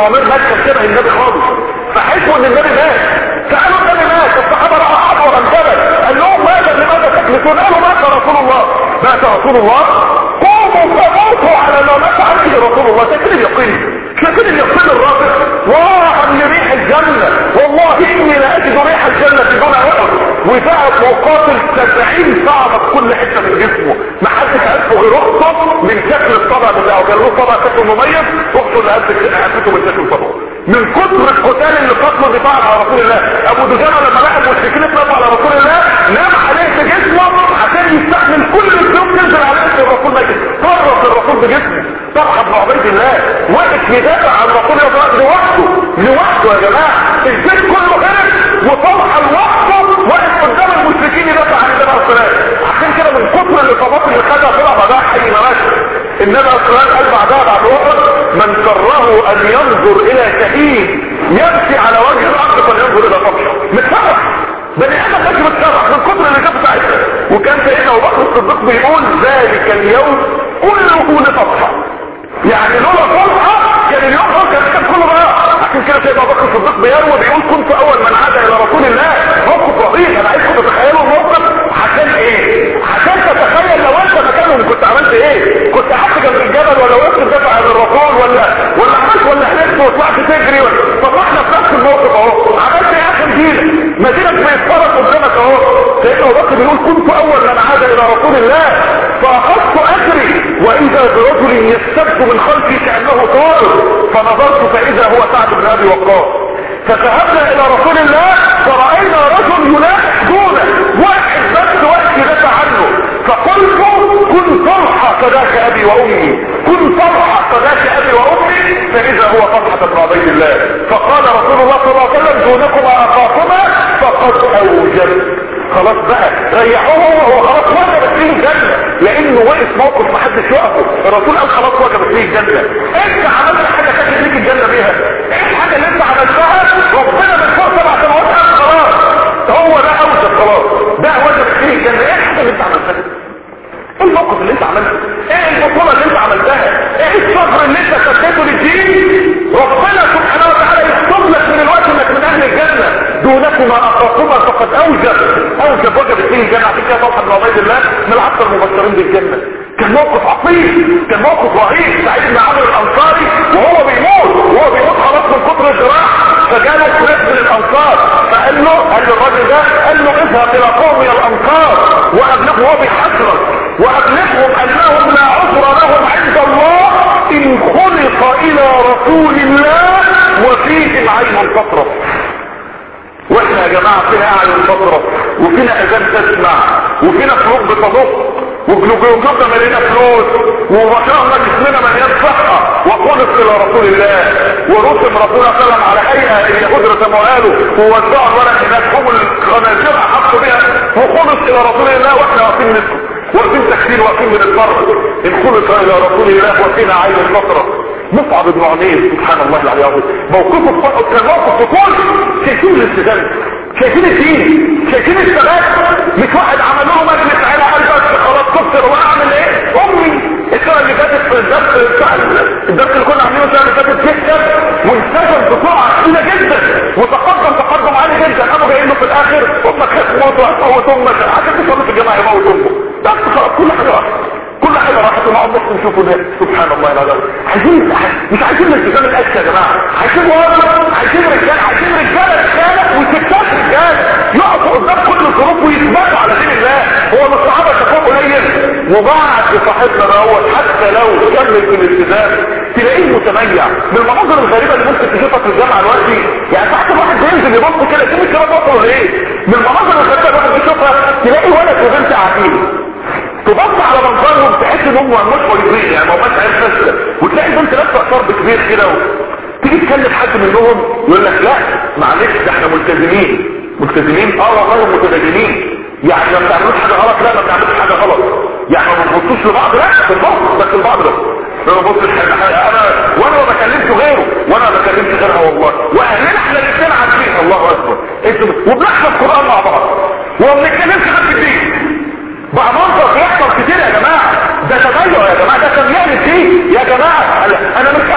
النعمان مات كان شبه النبي خالص فحسوا ان النبي مات سالوا النبي مات الصحابه راحوا عبوا عن جبل قال لهم ماذا لماذا تكلفون قالوا مات رسول الله مات رسول الله قوموا فموتوا على ما مات عليه رسول الله تكلم يقين لكن اليقين الرابع وعن ريح الجنة والله اني لا اجد ريح الجنة في دون احد وبقى مقاتل سبعين صعبة في كل حتة من جسمه ما حدش عرفه غير اخته من شكل الطبع بتاعه كان له طبع شكله مميز اخته اللي عرفته من شكل طبعه من كتر القتال اللي قتلوا دفاعا على رسول الله ابو دجانة لما لقى المشركين اتنبوا على رسول الله نام عليه في جسمه عشان يستحمل كل اليوم تنزل على اسم الرسول مجد فرط الرسول بجسمه طبعا بن عبيد الله وقف يدافع عن رسول الله لوحده لوحده يا جماعه الجيش كله هرب وطلحه لوحده واقف قدام المشركين يدافع عن النبي عليه الصلاه عشان كده من كتر الاصابات اللي خدها طلع بعدها حي ما ماشي النبي عليه الصلاه قال بعدها بعد وقت من كره ان ينظر الى شهيد يمشي على وجه الارض فلينظر الى صفحه متفرح بني ادم ماشي متفرح من كتر اللي جاب ساعتها وكان سيدنا ابو بكر الصديق بيقول ذلك اليوم كله لصفحه يعني لولا فرحة كان اليوم فرحة كان كله بقى عشان كده سيدنا ابو بكر الصديق بيروي بيقول كنت اول من عاد الى رسول الله موقف رهيب انا عايزكم تتخيلوا الموقف عشان ايه عشان تتخيل لو انت مكانهم كنت عملت ايه كنت قعدت جنب الجبل ولا وقفت تدافع عن الرسول ولا ولا عملت ولا حلفت وطلعت تجري ولا طب احنا في نفس الموقف اهو عملت ايه اخر مدينه مدينه بيتفرج قدامك اهو سيدنا ابو بكر بيقول كنت اول من عاد الى رسول الله فاخذت اجري واذا برجل يستبد من خلفي كانه طائر فنظرت فاذا هو سعد بن ابي وقاص فذهبنا الى رسول الله فرأينا رجل ينافح دونه واحد بس واحد يدافع عنه فقلت كن طلحة فذاك ابي وامي كن طلحة فذاك ابي وامي فاذا هو طلحة بن عبيد الله فقال رسول الله صلى الله عليه وسلم دونكما اخاكما فقد اوجب خلاص بقى ريحوه وهو خلاص وجبت فيه الجنة لانه واقف موقف محدش يقفه الرسول قال خلاص وجبت فيه الجنة انت عملت حاجة تاكل ليك الجنة بيها ايه الحاجة اللي انت عملتها ربنا من فوق سبع سنوات قال خلاص هو ده اوجب خلاص ده وجبت فيه الجنة ايه الحاجة اللي انت عملتها ايه الموقف اللي انت عملته ايه البطولة اللي انت عملتها ايه الصبر اللي انت سديته للدين ربنا سبحانه وتعالى يكتب لك من الوقت انك من اهل الجنة دونكما اقاكما فقد اوجب اوجب وجب الدين الجنة عشان كده طلحة بن عبيد الله من العشر المبشرين بالجنة كان موقف عظيم كان موقف رهيب سعيد بن عمرو الانصاري وهو بيموت وهو بيموت خلاص من كتر الجراح فجالت ناس من الانصار فقال له قال له الراجل ده قال له اذهب الى قومي الانصار وابلغه وهو بيحذرك وابلغهم انهم لا عذر لهم عند الله ان خلق الى رسول الله وفيهم عين تطرف واحنا يا جماعة فينا اعين تطرف وفينا اذان تسمع وفينا قلوب بتضخ وقلوبنا مليانه فلوس وما شاء الله جسمنا مليان صحة وخلق الى رسول الله ورسم رسول الله صلى الله عليه وسلم على هيئة اليهود رسموا قالوا ووزعوا الورق هناك هم الخنازير حطوا بها وخلق الى رسول الله واحنا واقفين نسكت واقفين تكفير واقفين من الفرق ان خلق الى رسول الله وفينا عين البصرة مصعب بن عمير سبحان الله العلي العظيم موقفه كان موقف طفول شايفين الاستدامة شايفين الدين شايفين الثبات مش واحد عمل لهم مجلس على قلبك خلاص تفطر واعمل ايه امي السنه اللي فاتت في الدرس بتاع الدرس اللي كنا عاملينه السنه اللي فاتت جدا وانسجم بسرعه كبيره جدا وتقدم تقدم عالي جدا قاموا جايين له في الاخر امك هتموت وهتموت امك عشان تصلي في الجامعه يموت امه بس خلاص كل حاجه واحده كل حاجة راحت ونقعد بس نشوفه ده سبحان الله العظيم عايزين مش عايزين الالتزام الاكل يا جماعة عايزين واجب عايزين رجال عايزين رجالة رجالة وستات رجال يقفوا قدام كل الظروف ويثبتوا على دين الله هو من الصحابة شافوه قليل وبعد صاحبنا دوت حتى لو كمل في الالتزام تلاقيه متميع من المناظر الغريبة اللي ممكن تشوفها في الجامعة دلوقتي يعني تحت الواحد بينزل يبص كده تقول الكلام بطل ايه من المناظر الغريبة اللي الواحد بيشوفها تلاقي ولد وبنت قاعدين تبص على منظرهم تحس ان هم مش كويسين يعني ما هماش عارف نفسك وتلاقي بنت لابسه اثار كبير كده و... تيجي تكلم حد منهم يقول لك لا معلش ده احنا ملتزمين ملتزمين اه والله متدينين يعني ما بتعملوش حاجه غلط لا ما بتعملوش حاجه غلط يعني ما بنبصوش لبعض لا بنبص بس لبعض بس ما بنبصش حاجه انا وانا ما بكلمش غيره وانا ما بكلمش غيرها والله واهلنا احنا الاثنين عارفين الله اكبر انتوا وبنحفظ القران مع بعض وما بنتكلمش غير في الدين بقى منظر بيحصل كتير يا جماعة ده تغير يا جماعة ده تغيير الدين يا جماعة انا مش هقول لك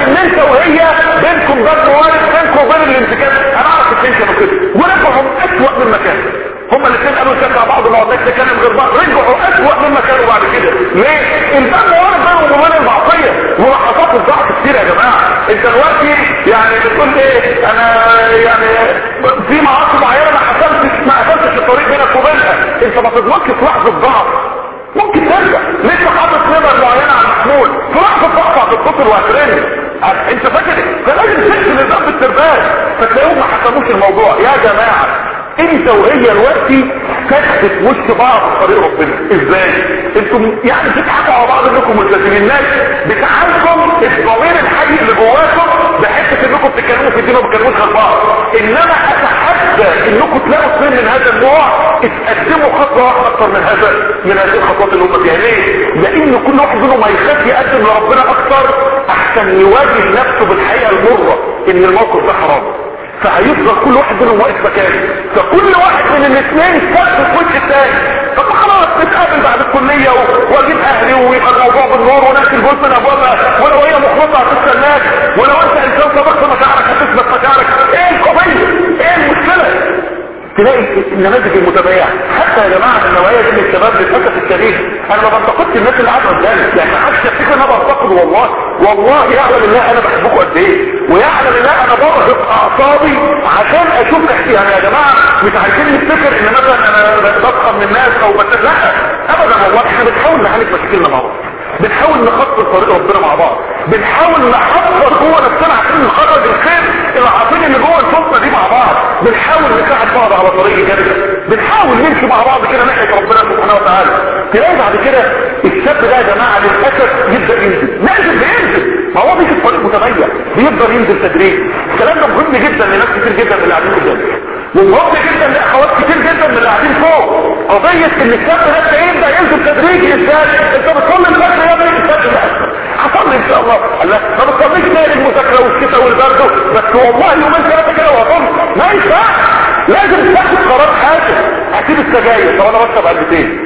ان انت وهي بينكم باب موارد بينكم وبين الامتكان انا اعرف اتنين كانوا كده ورجعوا اسوأ من مكان هما الاثنين قالوا نشجع بعض ما قلناش نتكلم غير بعض رجعوا اسوأ مما كانوا بعد كده ليه؟ الباب موارد بينهم وبين المعصيه ملاحظات الضعف كتير يا جماعه انت دلوقتي يعني بتقول ايه انا يعني في معاصي معينه ما حصلتش ما حصلتش الطريق بينك وبينها انت ما تضمنش في لحظه ضعف ممكن ترجع لسه حاطط نظر معينه على المحمول في لحظه ضعف هتتصل وهترن انت فاكر فلازم تقفل الباب بالترباس فتلاقيهم ما حسموش الموضوع يا جماعه انت وهي دلوقتي كتف وش بعض في طريق ربنا ازاي انتم يعني بتضحكوا على بعض انكم ملتزمين الناس بتعالكم الضمير الحي اللي جواكم بحته انكم بتتكلموا في الدين وما بتتكلموش غير بعض انما اتحدى انكم تلاقوا اثنين من هذا النوع اتقدموا خطوه واحده اكتر من هذا من هذه الخطوات اللي هم فيها ليه؟ لان كل واحد منهم هيخاف يقدم لربنا اكتر احسن يواجه نفسه بالحقيقه المره ان الموقف ده حرام فهيفضل كل واحد منهم واقف مكانه فكل واحد من الاثنين فات في وجه الثاني طب خلاص نتقابل بعد الكليه واجيب اهلي ويبقى الموضوع بالنور وناس البيوت من ابوابها ولو هي مخلصه هتستناك ولو انت انسان صدقت مشاعرك هتثبت مشاعرك ايه القضيه؟ ايه المشكله؟ تلاقي النماذج المتبايعة حتى يا جماعة النوعية دي من الشباب للأسف الشديد انا ما بنتقدش الناس اللي قاعدة قدامي يعني ما حدش يفتكر ان انا بنتقد والله والله يعلم الله انا بحبكم قد ايه ويعلم الله انا برهق اعصابي عشان اشوف يعني يا جماعة مش عايزين نفتكر ان مثلا انا بضخم من الناس او بس لا ابدا والله احنا بنحاول نعالج مشاكلنا مع بعض بنحاول نخطط طريق ربنا مع بعض بنحاول نحضر جوه نفسنا عشان نخرج الخير العظيم اللي جوه الفرصه دي مع بعض بنحاول نساعد بعض على طريق جديد بنحاول نمشي مع بعض كده ناحيه ربنا سبحانه وتعالى تلاقي بعد كده الشاب ده يا جماعه للاسف يبدا ينزل نازل بينزل ما هو بيجي في طريق متبين بيفضل ينزل تدريج الكلام ده مهم جدا لناس كتير جدا من اللي قاعدين قدامي ومهم جدا لاخوات كتير جدا من اللي قاعدين فوق قضيه ان الشاب ده يبدا ينزل تدريجي ازاي انت بتصلي الفجر يا ابني الفجر هصلي ان شاء الله الله ما بتصليش تاني المذاكره والشتاء والبرد بس والله يومين ثلاثه كده وهصلي ما ينفعش لازم تاخد قرار حاسم هسيب السجاير طب انا بشرب علبتين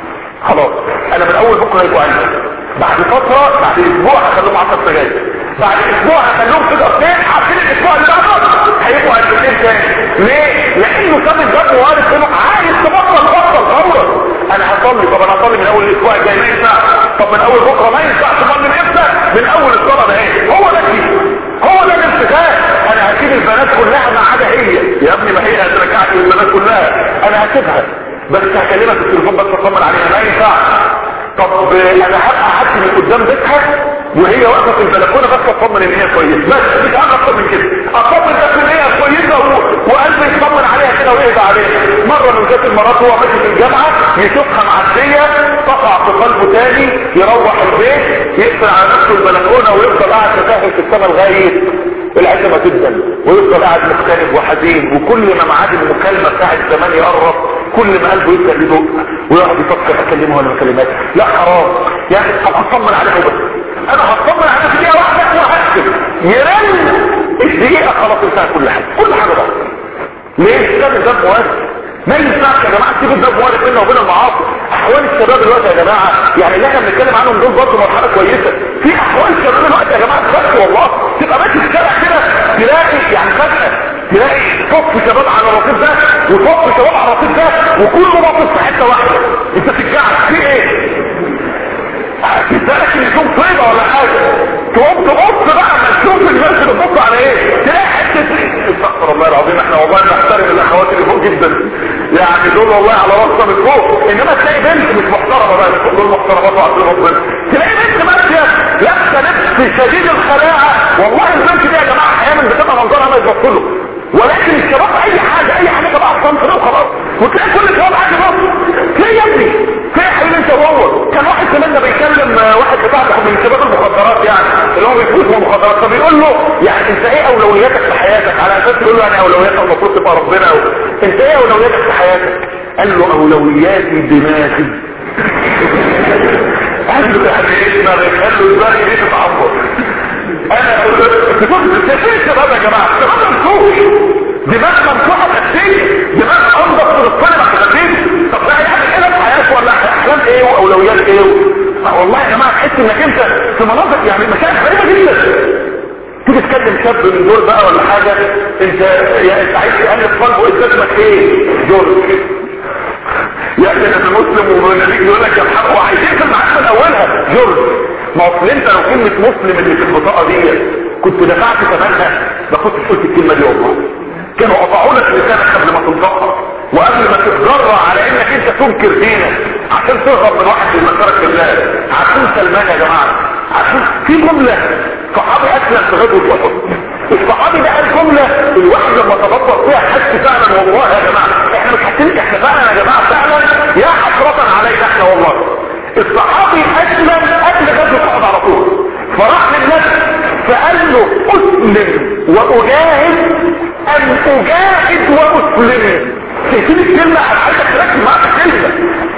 خلاص انا من اول بكره هيبقوا عندي بعد فتره بعد اسبوع هخليهم 10 سجاير بعد اسبوع هخليهم كده اثنين عارفين الاسبوع اللي بعده هيبقوا علبتين تاني ليه؟ لانه كان الجد وارد منه عايز تبطل بطل فورا انا هصلي طب انا هصلي من اول الاسبوع الجاي ما ينفع طب من اول بكره ما ينفع طب من امتى من اول الصلاه ده ايه هو ده كده هو ده الانتخاب انا هسيب البنات كلها ما عدا هي يا ابني ما هي هترجعك البنات كلها انا هسيبها بس هكلمك في التليفون بس اطمن عليها ما ينفع طب انا هبقى اعدي من قدام بيتها وهي واقفه في البلكونه بس اطمن ان هي كويسه بس مش عارف اكتر من كده اطمن بس ان هي كويسه وقلبي يطمن عليها كده ويهدى عليها مره من ذات المرات هو ماشي في الجامعه يشوفها معديه تقع في قلبه تاني يروح البيت يقفل على نفسه البلكونه ويفضل قاعد تساهل في السماء لغايه العشاء ما تبدا ويفضل قاعد مختلف وحزين وكل ما ميعاد المكالمه بتاع الزمان يقرب كل ما قلبه يبدا يدق ويقعد يفكر اكلمها ولا ما اكلمهاش لا حرام يعني طب هطمن عليها بس انا هطمن عليها في دقيقه واحده وهكتب يرن الدقيقه خلاص انتهى كل حاجه كل حاجه بقى ليه؟ ده الباب مواسع ما ينفعش يا جماعه تسيب الباب موارد بيننا وبين المعاصي احوال الشباب دلوقتي يا جماعه يعني اللي احنا بنتكلم عنهم دول برضه مرحله كويسه في احوال الشباب دلوقتي يا جماعه دلوقتي والله تبقى ماشي في الشارع كده تلاقي يعني فجاه تلاقي صف شباب على الرصيف ده وصف شباب على الرصيف ده وكله باصص في حته واحده انت تتجعل في ايه؟ تسألك ان يكون طيبة ولا حاجة تقوم تبص بقى ما تشوف الناس اللي بتبص على ايه تلاقي حتة استغفر الله العظيم احنا والله بنحترم الاخوات اللي فوق جدا يعني دول والله على راسنا من فوق انما تلاقي بنت مش محترمة بقى اللي فوق دول محترمات وعبد ربنا تلاقي بنت ماشية لابسة لبس شديد الخلاعة والله البنت دي يا جماعة احيانا بتبقى منظرها ما يتبص له ولكن الشباب اي حاجة اي حاجة تبع الصنف ده وخلاص وتلاقي كل الشباب عادي بص تلاقي يا ابني في حبيبي انت وهو كان واحد زماننا بيكلم واحد بتاع من شباب المخدرات يعني اللي هو بيفوز من المخدرات فبيقول له يعني انت ايه اولوياتك في حياتك على اساس يقول له يعني اولوياتك المفروض تبقى ربنا و... انت ايه اولوياتك في حياتك قال له اولوياتي دماغي قال له يعني ايه دماغك قال له دماغي دي تتعبر انا فين الشباب يا جماعه الشباب مفتوح دماغ مفتوحه تكتيك دماغ انضف من الطلبه تكتيك طب ده هيعمل ايه في حياته ولا احلام ايه واولويات ايه والله يا جماعه تحس انك انت في مناطق يعني مشاكل غريبه جدا شاب من دول بقى ولا حاجة انت يعني انت عايز تقلب قلبه انت اسمك ايه جورج يعني انا مسلم والنبي يقول لك يا محمد وعايزين معاك من اولها جورج ما اصل انت لو كلمة مسلم اللي في البطاقة دي كنت دفعت ثمنها ما كنتش قلت الكلمة دي والله كانوا قطعوا لك لسانك قبل ما تنطقها وقبل ما تتجرع على انك انت تنكر دينك عشان تهرب من واحد من مكارك الله عشان سلمان يا جماعة عشان في جملة صحابي اسلم في غزوة احد الصحابي ده قال جملة الواحد لما تفكر فيها حس فعلا والله يا جماعة احنا مش حاسين احنا فعلا يا جماعة فعلا يا حسرة علينا احنا والله الصحابي اسلم قبل غزوة احد على طول فراح للنبي فقال له اسلم واجاهد ام اجاهد واسلم شايفين الكلمة انا عايزك تركز معاك الكلمة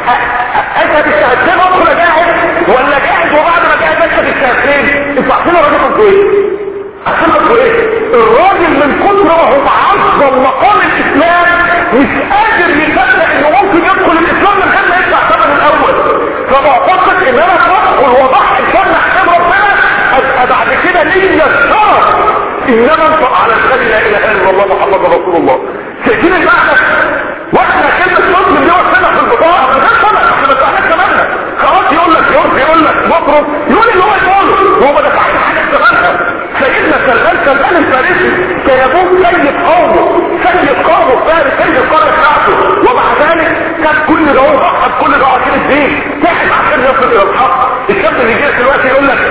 انت بالشهادتين ادخل اجاهد ولا جاهد وبعد ما جاهد انت بالشهادتين انتوا عارفين الراجل قصده ايه؟ عارفين قصده ايه؟ الراجل من كتر ما هو معظم مقام الاسلام مش قادر يصدق انه ممكن يدخل الاسلام من غير ما يدفع ثمن الاول فمعتقد ان انا ادخل واضحي الجنة عشان ربنا ابقى بعد كده ليا الشرف انما انطق على الخير لا اله الا الله محمد رسول الله شايفين المعنى واحنا كلمة مسلم دي وصلنا في البطاقة من غير سنة احنا ما دفعناش ثمنها خلاص يقول لك يقول يقول لك مطرب يقول اللي هو يقوله هو ما دفعش حاجة ثمنها سيدنا سلمان سلمان الفارسي كان ابوه سيد قومه سيد قومه فارس سيد القرية بتاعته ومع ذلك كان كل ده هو اخذ كل ده عشان الدين تعب عشان يصل الى الحق الشاب اللي جاي دلوقتي يقول لك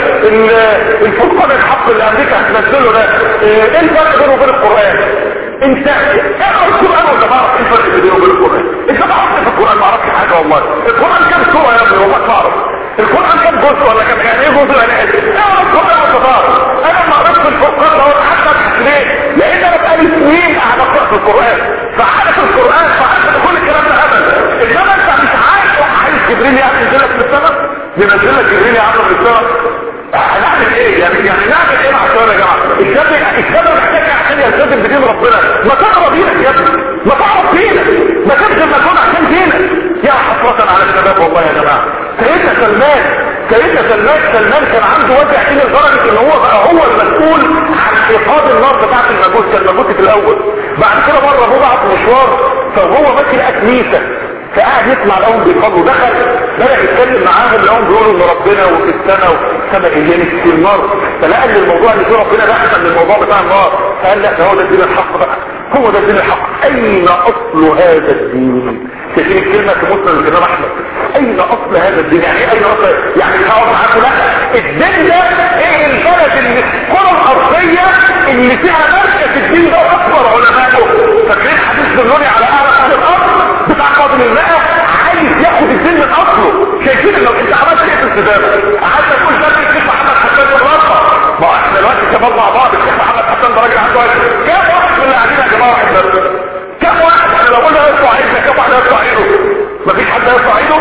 الفرقان الحق اللي امريكا هتنزله ده ايه الفرق بينه وبين القران انت اقرا القران ولا تعرف ايه الفرق بينه وبين القران انت ما عرفتش في القران ما عرفتش حاجه والله القران كام سوره يا ابني والله ما اعرف القران كام جزء ولا كام يعني ايه جزء يعني ايه اقرا القران وانت تعرف انا ما عرفتش الفرقان ده حتى ليه لان انا بقالي سنين قاعد اقرا في القران فعارف القران فعارف كل الكلام ده ابدا انما انت مش عارف عايز جبريل يعني ينزل لك في السماء ينزل لك جبريل يا عم في السماء هنعمل ايه يعني يعني نعمل ايه مع الشباب يا جماعه الشاب الشاب محتاج عشان يلتزم بدين ربنا ما تقرا دينك يا ابني ما تعرف دينك ما تبذل مجهود عشان دينك يا حسرة على الشباب والله يا جماعه سيدنا سلمان سيدنا سلمان سلمان كان عنده وجع دين لدرجه ان هو بقى هو المسؤول عن ايقاظ النار بتاعت المجوس كان مجوس في الاول بعد كده مره هو بعت مشوار فهو ماشي لقى كنيسه فقعد يسمع لهم بيقضوا دخل بدأ يتكلم معاهم لهم بيقولوا ان ربنا وفي السنة والسماء اللي في النار فلقى ان الموضوع اللي فيه ربنا ده احسن من الموضوع بتاع النار فقال لا ده هو ده الدين الحق بقى هو ده الدين الحق اين اصل هذا الدين تجيب الكلمة في مسلم الامام احمد اين اصل هذا الدين يعني ايه اين اصل يعني هقعد معاكم لا الدين ده ايه البلد اللي الكرة الارضية اللي فيها مركز الدين ده اكبر علمائه فاكرين حديث دلوني على اعلى اهل الارض بتاع قابل الماء عايز ياخد الدين من اصله شايفين لو انت عملت ايه في السبابة قعدت تقول ده الشيخ محمد حسان الرابطة ما احنا دلوقتي شباب مع بعض الشيخ محمد حسان ده راجل عنده كام واحد من اللي قاعدين يا جماعه واحد بس كام واحد احنا لو قلنا يرفع ايدنا كام واحد يرفع ايده مفيش حد يرفع ايده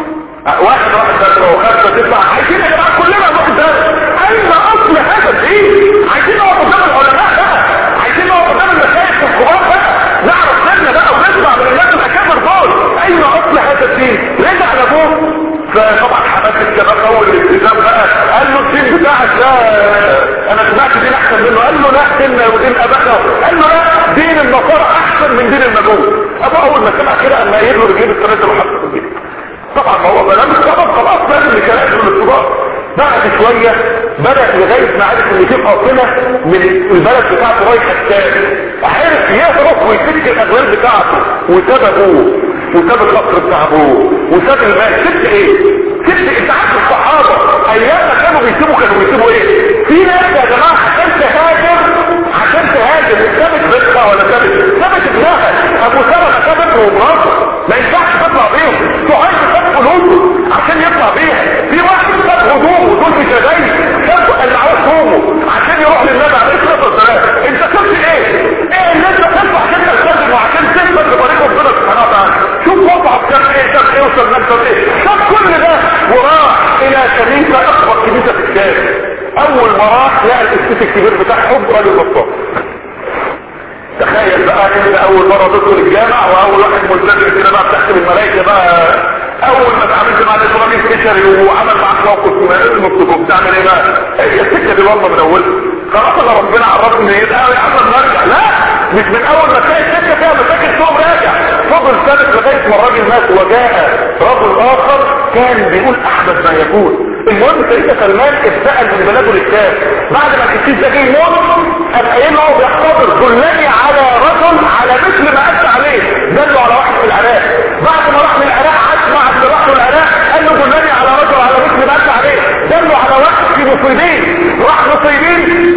واحد واحد بس وخمسه تسعه عايزين يا جماعه كلنا نروح الدرس اين اصل هذا الدين عايزين نقف قدام العلماء بقى عايزين نقف قدام المشايخ الكبار بقى نعرف سنة بقى ونسمع من الناس الاكابر دول اين اصل هذا الدين رجع لابوه فطبعا حماس الشباب اول الالتزام بقى قال له الدين بتاعك ده انا سمعت دين احسن منه قال له لا ديننا ودين ابائنا قال له لا دين النصارى احسن من دين المجوس ابو اول ما سمع كده اما يجيب له رجلين الثلاثه وحطه في البيت طبعا ما هو بلام السبب خلاص لازم يكلم الارتباط بعد شوية بدأ لغاية ما عرف ان في قاطنة من البلد بتاعته رايحة الشام عرف يهرب ويفك الاغلال بتاعته وساب ابوه وساب القصر بتاع ابوه وساب المال سبت ايه سبت انت عارف الصحابة ايام ما كانوا بيسيبوا كانوا بيسيبوا ايه في ناس يا جماعة عشان تهاجر عشان تهاجر سابت بنتها ولا سابت سابت ابنها ابو سلمة ساب ابنه ومراته ما ينفعش تطلع بيهم تعيش ساب فلوسه عشان يطلع بيها في واحد ساب هدومه دول مش جاي ساب قلعوه هدومه عشان يروح للنبي عليه الصلاه والسلام انت سبت ايه؟ ايه اللي انت سبته عشان تلتزم وعشان تثبت بطريق ربنا سبحانه وتعالى شوف وضعك كان ايه كان ايه وصل نفسك ايه ساب كل ده وراح الى كنيسه اكبر كنيسه في الشام اول ما راح لقى الاسيس الكبير بتاع حب راجل بطال تخيل بقى انت اول مرة تدخل الجامع واول واحد ملتزم كده بقى بتحسب الملائكة بقى اول ما اتعاملت مع الاسلامي فيشري وعمل معاك موقف مكتوب بتعمل ايه بقى هي السكه دي والله من اولها خلاص انا ربنا عرفني ايه يا عم نرجع لا مش من اول ما تلاقي السكه فيها مشاكل تقوم راجع فضل ثابت لغايه ما الراجل مات وجاء رجل اخر كان بيقول احدث ما يكون المهم سيدنا سلمان اتسال من بلاده للشام بعد ما الكتيب ده جه يموت قام قايل له بيحتضر دلني على رجل على مثل ما انت عليه دله على واحد في العراق بعد ما راح للعراق عاش مع اللي راح العراق قال له دلني على رجل على مثل ما انت عليه دله على واحد في مصيبين راح مصيبين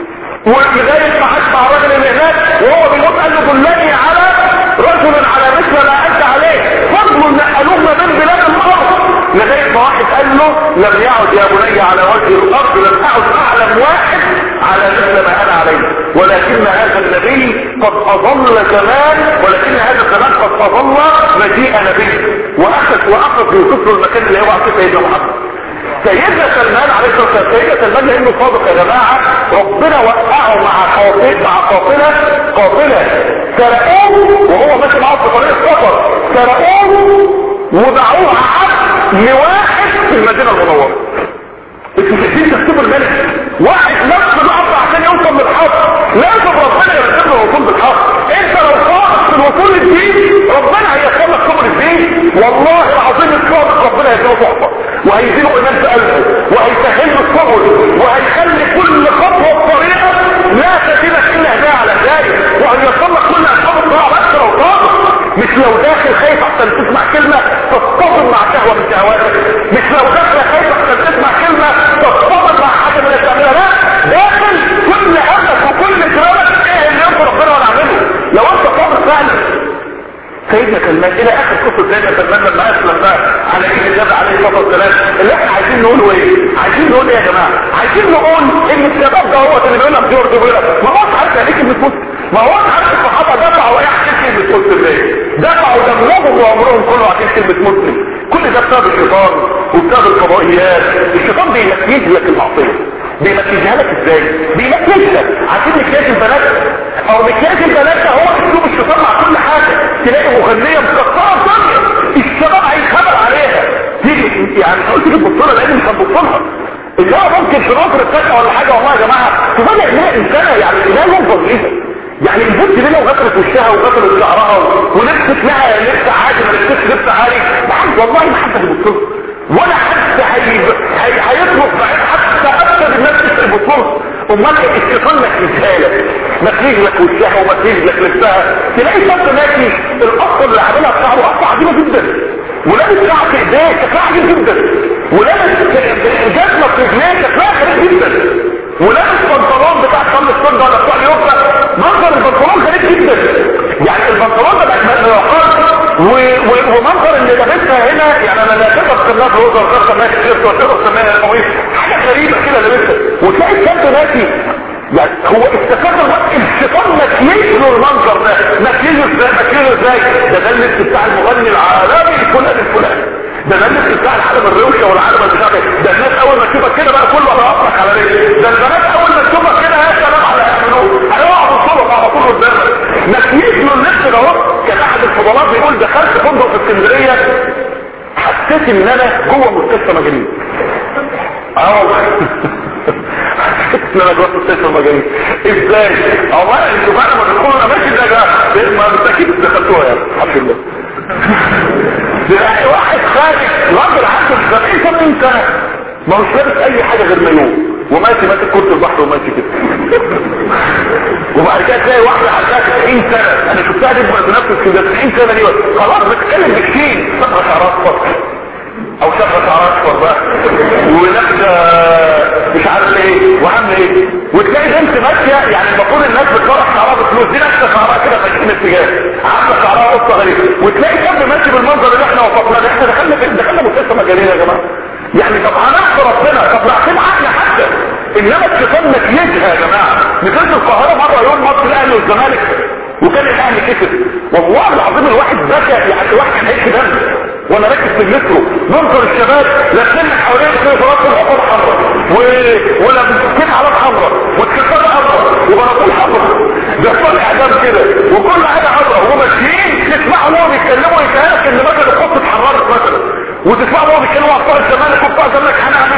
ولغايه ما عاش مع الراجل اللي هناك وهو بيموت قال له دلني على رجل على مثل ما انت عليه فضل نقلوه ما بين بلاد الارض لغايه ما واحد قال له لم يعد يا بني على وجه الارض لم اعد اعلم واحد على مثل ما انا عليه ولكن هذا النبي قد اظل زمان ولكن هذا الزمان قد اظل مجيء نبي واخذ واخذ يوسف له المكان اللي هو عند سيدنا محمد سيدنا سلمان عليه الصلاه والسلام سيدنا سلمان لانه صادق يا جماعه ربنا وقعه مع قافله مع قافله قافله سرقوه وهو ماشي معاه في طريق السفر سرقوه وباعوه عبد لواحد في المدينه المنوره انتوا شايفين تكتب الملك واحد نفس الارض عشان يوصل للحق لازم ربنا يرتب له الوصول بالحق انت لو صادق في الوصول للدين ربنا هيسر لك سبل الدين والله العظيم الصادق ربنا هيديله تحفه وهيديله ايمان في قلبه وهيسهل له السبل وهيخلي كل خطوه في طريقه لا تزيدك الا هدايه على هدايه وهيوصل لك كل اسباب الطاعه بس لو صادق مش لو داخل خايف احسن تسمع كلمة تصطدم مع شهوة من شهواتك مش لو داخل خايف احسن تسمع كلمة تصطدم مع حاجة من اللي بتعملها لا داخل كل همك وكل كلامك ايه اللي ينفع ربنا وانا اعمله لو انت صادق فعلا سيدنا سلمان الى اخر قصه سيدنا سلمان لما اسلم بقى على ايد النبي عليه الصلاه والسلام اللي احنا عايزين نقوله ايه؟ عايزين نقول ايه يا جماعه؟ عايزين نقول ان الشباب ده هو اللي بيقول لك جورج بيقول لك ما هوش عارف يعني كلمه مسلم ما هوش عارف الصحابه دفعوا ايه عشان كلمه مسلم ليه؟ دفعوا دمهم وعمرهم كله عشان كلمه مسلم كل ده بسبب الشيطان وبسبب الفضائيات الشيطان بيمكيج لك المعصيه بيمكيجها لك ازاي بيمكيج لك عشان مكياج البنات او مكياج البنات ده هو اسلوب الشيطان مع كل حاجه تلاقي مغنيه مكسره الدنيا الشباب هيتخبر عليها تيجي يعني مش هقول تيجي تبص لها لان مش هتبص لها اللي هو ممكن في نظر الفتحه ولا حاجه والله يا جماعه تفاجئ انها انسانه يعني لا ينظر ليها يعني البنت دي لو غسلت وشها وغسلت شعرها ولبست لها لبس عادي ما لبستش لبس عادي محد والله ما حد هيبص لها ولا حد هيطلب بعيد حتى ابدا الناس تسال بصوص امال الشيطان مكيجها لك مكيج لك وشها ومكيج لك لبسها تلاقي شاب ماشي القصه اللي عاملها بتاعه قصه عجيبه جدا ولابس ساعه في ايديه شكلها عجيب جدا ولابس جزمه في رجليه شكلها غريب جدا ولابس بنطلون بتاع صلي السنه ولا بتاع اليوفا منظر البنطلون غريب جدا يعني البنطلون ده بقى مؤخر ومنظر اللي لابسها هنا يعني انا لا تقدر تسميها بلوزر غير سماها تيشيرت ولا تقدر تسميها قميص حاجه غريبه كده لابسها وتلاقي الشاب ماشي يعني هو استفاد الشيطان مكيش له المنظر ده مكيشه ازاي مكيشه ازاي ده ده اللبس بتاع المغني العالمي الفلاني الفلاني ده ده اللبس بتاع العالم الروشه والعالم البتاع ده الناس اول ما تشوفك كده بقى كله انا اطلق على رجلي ده البنات اول ما تشوفك كده يا سلام على يعملوه هيقعوا الصبح على طول قدامك مكيش له اللبس ده اهو كان احد الفضلات بيقول دخلت فندق في اسكندريه حسيت ان انا جوه مستشفى مجانين اه حسيت ان انا جوه مستشفى مجانين ازاي والله انتوا بعد ما تدخلوا الاماكن ده ما بالتاكيد دخلتوها يعني الحمد لله تلاقي واحد خارج راجل عنده 70 80 سنه ما هوش لابس اي حاجه غير مايوه وماشي ماسك كرة البحر وماشي كده وبعد كده تلاقي واحدة عندها 90 سنة انا شفتها دي بنفس كده 90 سنة دي خلاص بتتكلم بكتير صفحة شعرات فصل او شفرة شعرات اصفر بقى ولابسة مش عارف ايه وعامله ايه وتلاقي بنت ماشية يعني المفروض الناس بتفرح شعرها بفلوس دي نفسها شعرها كده فاشين اتجاه عامله شعرها قصة غريبة وتلاقي شاب ماشي بالمنظر اللي احنا وصفناه ده احنا دخلنا دخلنا مستشفى مجانين يا جماعة يعني طب هنعصي ربنا طب نعصي عقل حتى انما الشيطان مكيجها يا جماعه نزلت القاهره مره يوم ماتش الاهلي والزمالك وكان الاهلي كسب والله العظيم الواحد بكى يعني الواحد كان هيك دم وانا راكب في المترو منظر الشباب لابسين حوالين في راسهم الحقول حمراء و... ولابسين علامات حمراء والتيشيرت حمراء وبناطيل حمراء ده كل اعدام كده وكل حاجه حمراء وماشيين تسمعوا وهو بيتكلموا يتهيألك ان مثلا القدس اتحررت مثلا وتسمعوا وهو بيتكلموا على بتوع الزمالك وبتوع الزمالك هنعمل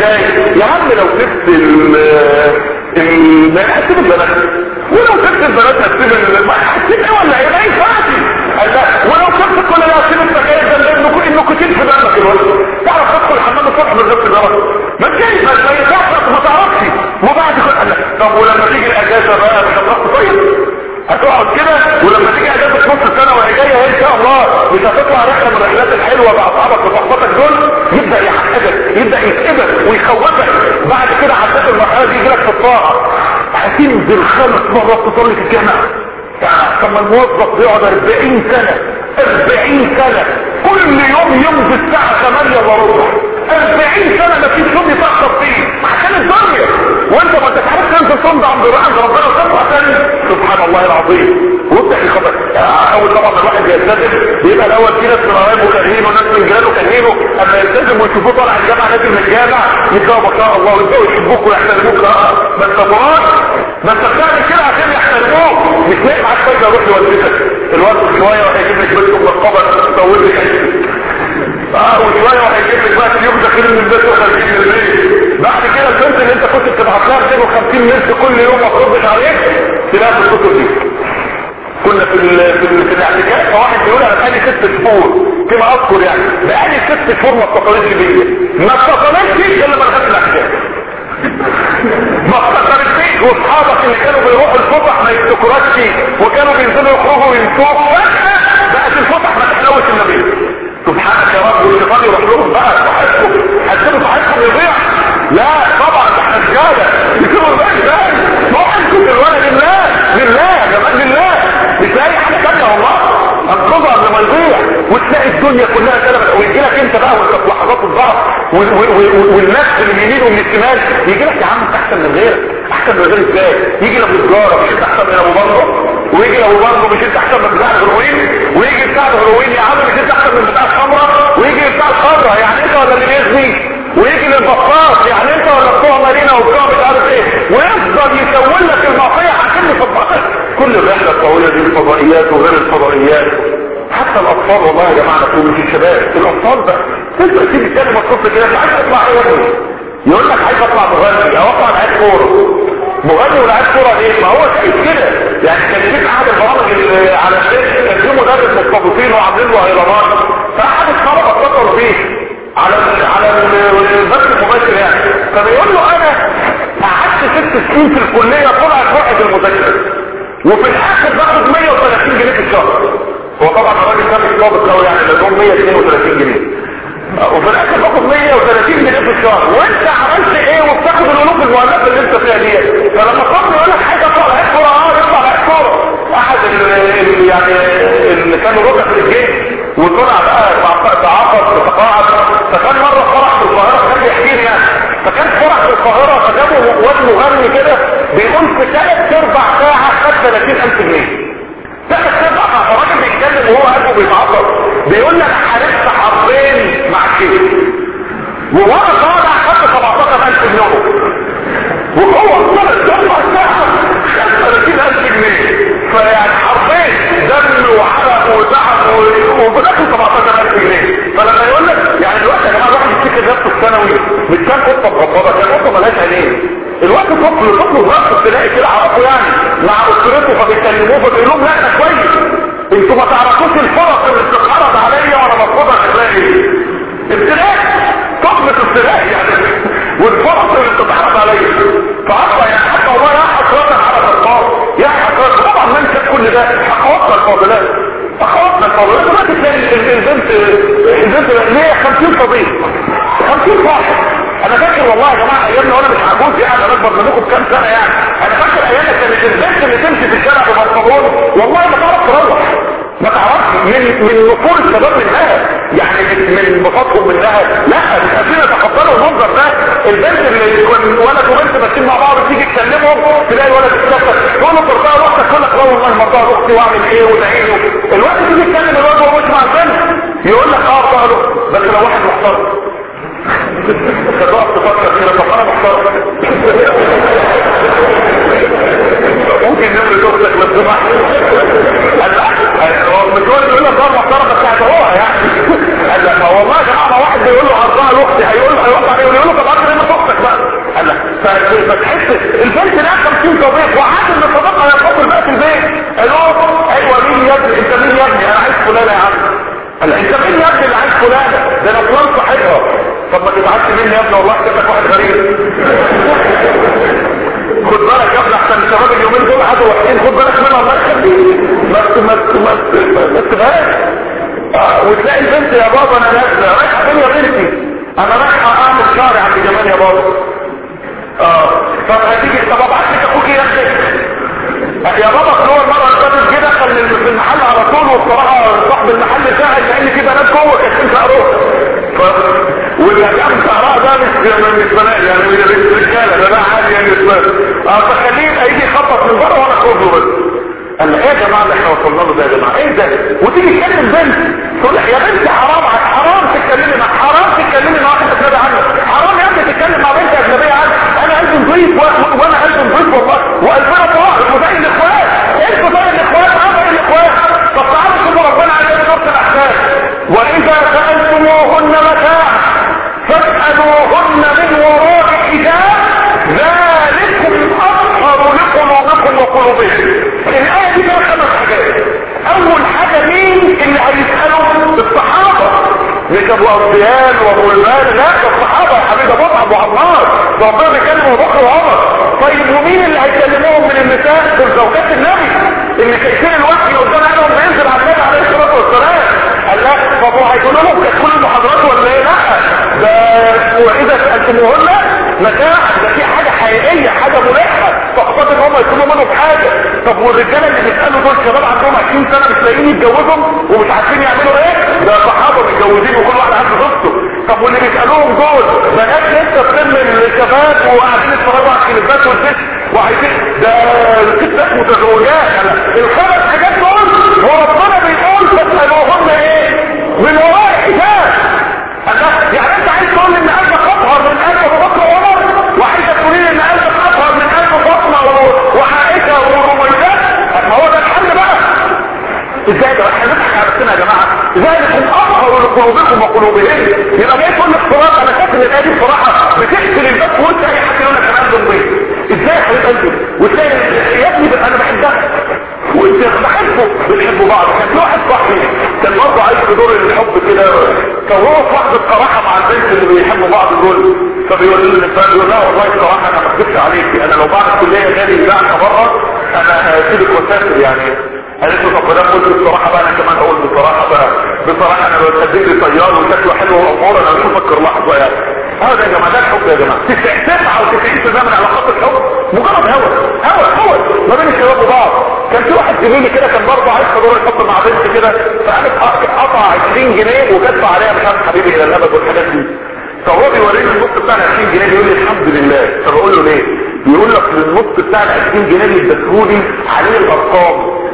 ازاي يا عم لو سبت ال ال هتسيب البنات ولو سبت البنات هتسيب ما هتسيب ايه ولا ايه ما ينفعش قال لا ولو سبت كل ده هتسيب السجاير ده لانه انه كتير في دمك الوقت تعرف تدخل الحمام الصبح من غير سيجاره ما تجيش ما ينفعش ما تعرفش وبعد كده قال لك طب ولما تيجي الاجازه بقى مش هتروح طيب هتقعد كده ولما تيجي اجازه نص السنه وهي جايه ان شاء الله مش هتطلع رحله من الرحلات الحلوه مع اصحابك وصحباتك دول يبدا يحققك يبدا يتقبل ويخوفك بعد كده عدت المرحله دي يجيلك في الطاعه هتنزل خمس مرات تصلي في الجامع طب الموظف بيقعد 40 سنه 40 سنه كل يوم يمضي الساعه 8 الا ربع 40 سنه ما فيش يوم يتاخر فيه عشان الدنيا وانت ما انتش عارف تنزل صمد عند عند ربنا وتطلع تاني سبحان الله العظيم وابدا في خبر اول طبعا الواحد يلتزم بيبقى الاول في ناس من قرايبه كارهينه وناس من جيرانه كارهينه اما يلتزم ويشوفوه طالع الجامعه نازل من الجامع يبداوا ما شاء الله ويبداوا يحبوك ويحترموك اه ما انت مراد ما انت بتعمل كده عشان يحترموك مش لاقي معاك فايده روح لوالدتك الوقت شويه وهيجيب لك بنت من القبر تطول لك اه وشويه وهيجيب لك بقى اليوم داخلين من البيت وخارجين من البيت بعد كده البنت اللي انت كنت بتبعت لها 250 ملف كل يوم ما تردش عليك تلاقي في الكتب دي كنا في ال في, ال في الاعتكاف فواحد بيقول انا بقالي ست شهور كما اذكر يعني بقالي ست شهور ما اتصلتش بيا ما اتصلتش الا لما دخلت الاعتكاف ما افتكرتش واصحابك اللي كانوا بيروحوا الفسح ما يفتكروكش وكانوا بينزلوا يخرجوا وينسوك فجأة بقت الفسح ما تحلوش النبي سبحانك يا رب والشيطان يروح لهم بقى صاحبكم هتسيبوا صاحبكم يضيع لا طبعا ده احنا رجاله يسيبوا ازاي ازاي صاحبكم دلوقتي لله لله يا جماعه لله مش لاقي حاجه ثانيه والله انقذها قبل ما يضيع وتلاقي الدنيا كلها كلمه ويجي لك انت بقى وانت في لحظات الضعف والناس من اليمين ومن الشمال يجي لك يا عم انت احسن من غيرك احسن من غير ازاي يجي لابو سجاره مش انت احسن من ابو بندر ويجي لابو بندر مش انت احسن من بتاع الهروين ويجي بتاع الهروين يا عم مش انت احسن من بتاع الخمره ويجي بتاع الخمره يعني انت ولا اللي بيزني ويجي للبطاط يعني انت ولا بتوع مارينا وبتوع مش عارف ايه ويفضل يسوي لك المعصيه عشان يصدقك كل الرحله الطويله دي الفضائيات وغير الفضائيات حتى الاطفال والله يا جماعه نقول مش الشباب الاطفال بقى تبدا تيجي تاني الطفل كده عايز تطلع ايه يا ابني يقول لك عايز اطلع مغني او اطلع لعيب كوره مغني ولاعيب كوره ايه ما هو شايف كده يعني كان في احد البرامج اللي على الشاشه كان في مدرس مستضيفين وعاملين له هيلمان فاحد الطلبه اتصلوا بيه على ال على البث المباشر يعني فبيقول له انا قعدت ست سنين في الكليه طلعت واحد المذاكره وفي الاخر باخد 130 جنيه في الشهر هو طبعا الراجل ده مش ضابط قوي يعني لانهم 132 جنيه وفي الاخر باخد 130 جنيه في الشهر وانت عملت ايه وبتاخد الالوف المؤلفه اللي انت فيها دي فلما صاحبي يقول لك حاجه اطلع لعيب كوره اه يطلع لعيب كوره احد يعني اللي كانوا ركع في الجيش وطلع بقى تعاقد تقاعد فكان مرة فرح في القاهرة كان بيحكي لي يعني فكان فرح في القاهرة فجابوا واد مغني كده بيقول في ثلاث اربع ساعة خد 30000 جنيه ثلاث اربع ساعة الراجل بيتكلم وهو قلبه بيتعصب بيقول لي انا حاربت حربين مع الشيخ وانا طالع خدت 17000 جنيه وهو ثلاث اربع ساعة خد 30000 جنيه فيعني حربين دم وحرق وتعب وفي الاخر 17000 جنيه فلما يقول لك يعني دلوقتي يا جماعه الواحد يفتكر نفسه الثانوي مش كان قطه مغضبه كان قطه مالهاش عينين الوقت طفل طفل صغير تلاقي كده عرفه يعني مع اسرته فبيكلموه فبيقول لهم لا انا كويس انتوا ما تعرفوش الفرص اللي بتتعرض عليا وانا مفروض اخلاقي ابتلاء طفل ابتلاء يعني والفرص اللي بتتعرض عليا فعرفه يعني حتى والله يا حسرة على الارقام يا حسرة طبعا ما انسى كل ده اخواتنا الفاضلات اخواتنا الفاضلات ما تلاقي البنت البنت ليه 50 صديق 50 صاحب انا فاكر والله يا جماعه ايامنا وانا مش عجوز يعني انا اكبر منكم بكام سنه يعني انا فاكر ايامنا كانت البنت اللي تمشي في الشارع ببنطلون والله ما تعرف تروح ما تعرفش من من نفور الشباب منها يعني من انبساطهم منها لا مش قادرين يتقبلوا المنظر ده البنت اللي يكون ولد وبنت ماشيين مع بعض تيجي تكلمهم تلاقي ولد اتكسر تقول له ترضى اختك تقول لك لا والله مرضى اختي واعمل ايه ودعيله الوقت تيجي تكلم الواد وهو مش مع البنت يقول لك اه ارضى له بس لو واحد محترم فتقف تفكر فيها طب انا محترم ممكن نمر اختك بس ما هو متولد يقول لك ضربه محترمه بتاعت هو يعني قال لك ما والله يا جماعه واحد بيقول له ارضها لاختي هيقول له هيوقع عليه يقول له طب اكتر ما انا فلان صاحبها طب ما تزعلش مني يا ابني والله كتبك واحد غريب خد بالك يا ابني احسن الشباب اليومين دول قعدوا وحشين خد بالك منها الله يخليك ما ما ما ما تبقاش وتلاقي البنت يا بابا انا نازله رايحه فين يا بنتي انا رايحه اعمل شعري عند جمال يا بابا اه طب هتيجي طب ابعت لك اخوك يا يا بابا هو المره اللي فاتت كده دخل في المحل على طول والصراحه صاحب المحل زعل لان في بنات جوه كانت انت اروح ف... واللي كان سعراء ده مش مش بنات يعني مش رجاله ده ده عادي يعني اه فخليه هيجي يخبط من بره وانا اخرج له بس قال لي ايه يا جماعه اللي احنا وصلنا له ده يا جماعه ايه ده وتيجي تكلم بنت تقول لها يا بنت حرام حرام تتكلمي مع حرام تتكلمي مع واحده اجنبي عنك حرام يا ابني تتكلم مع بنت اجنبيه عنك انا قلبي نضيف وانا قلبي نضيف والله وقلبنا طاهر وزي الاخوات انتوا زي الاخوات انا زي الاخوات طب تعالوا شوفوا ربنا عايز نص الاحكام واذا سالتموهن متاعا فاسالوهن من وراء حجاب ذلكم اطهر لقلوبكم وقلوبهم الآية دي فيها خمس حاجات أول حاجة مين اللي هيسألوا الصحابة مش أبو أبيان وأبو المان لا ده الصحابة يا حبيبي أبو أبو عمار ده ربنا بيكلم أبو بكر وعمر طيب ومين اللي هيكلموهم من النساء دول زوجات النبي اللي شايفين الوحي قدام عينهم بينزل على النبي عليه الصلاة والسلام قال لا طب هيقولوا لهم كانت كل المحاضرات ولا ايه لا ده واذا سالتموهن متاع ده في حاجه حقيقيه حاجه ملحه فاقصد ان هم يكونوا منهم حاجه طب والرجاله اللي بيسالوا دول شباب عندهم 20 سنه مش لاقيين يتجوزهم ومش عارفين يعملوا ايه ده صحابه متجوزين وكل واحد عنده زوجته طب واللي بيسالوهم دول بنات لسه في سن الشباب وقاعدين يتفرجوا على الكليبات والدش وعايزين ده ستات متزوجات الخمس حاجات دول وربنا بيقول فاسالوهن ايه من وراء حجاب يعني انت عايز تقول ان قلبك اطهر من قلب ابو بكر وعمر وعايز تقول ان قلبك اطهر من قلب فاطمه وعائشه ورميدات ما هو ده الحل بقى ازاي ده احنا نضحك على نفسنا يا جماعه ذلكم اطهر لقلوبكم وقلوبهم يبقى جاي تقول لك صراحه انا فاكر الايه دي بصراحه بتقتل الباب وانت اي حد يقول لك انا قلبي نظيف ازاي يا حبيب قلبي وازاي يا ابني انا بحبها وانت بحبه بنحبوا بعض كان في واحد صاحبي كان برضه عايز في دور الحب كده فهو صاحب الصراحه مع البنت اللي بيحبوا بعض دول فبيقول لي فبيقول لها والله الصراحه انا ما اكذبش عليكي انا لو بعد الكليه جالي البعثه بره انا هسيبك واسافر يعني قالت له طب ما دام قلت الصراحه بقى انا كمان اقول بصراحه بقى بصراحه انا بتصدق لي طيار وشكله حلو وامور انا مش مفكر لحظه يعني هذا يا جماعه ده الحب يا جماعه 99% من علاقات الحب مجرد هوى هوى هوى ما بين الشباب وبعض كان في واحد زميلي كده كان برضه عايز حضور الحب مع بنت كده فقامت قطع 20 جنيه وكتب عليها مش عارف حبيبي الى الابد والحاجات دي فهو بيوريني النص بتاع ال 20 جنيه بيقول لي الحمد لله فبقول له ليه؟ بيقول لك النص بتاع ال 20 جنيه اللي اديتهولي عليه الارقام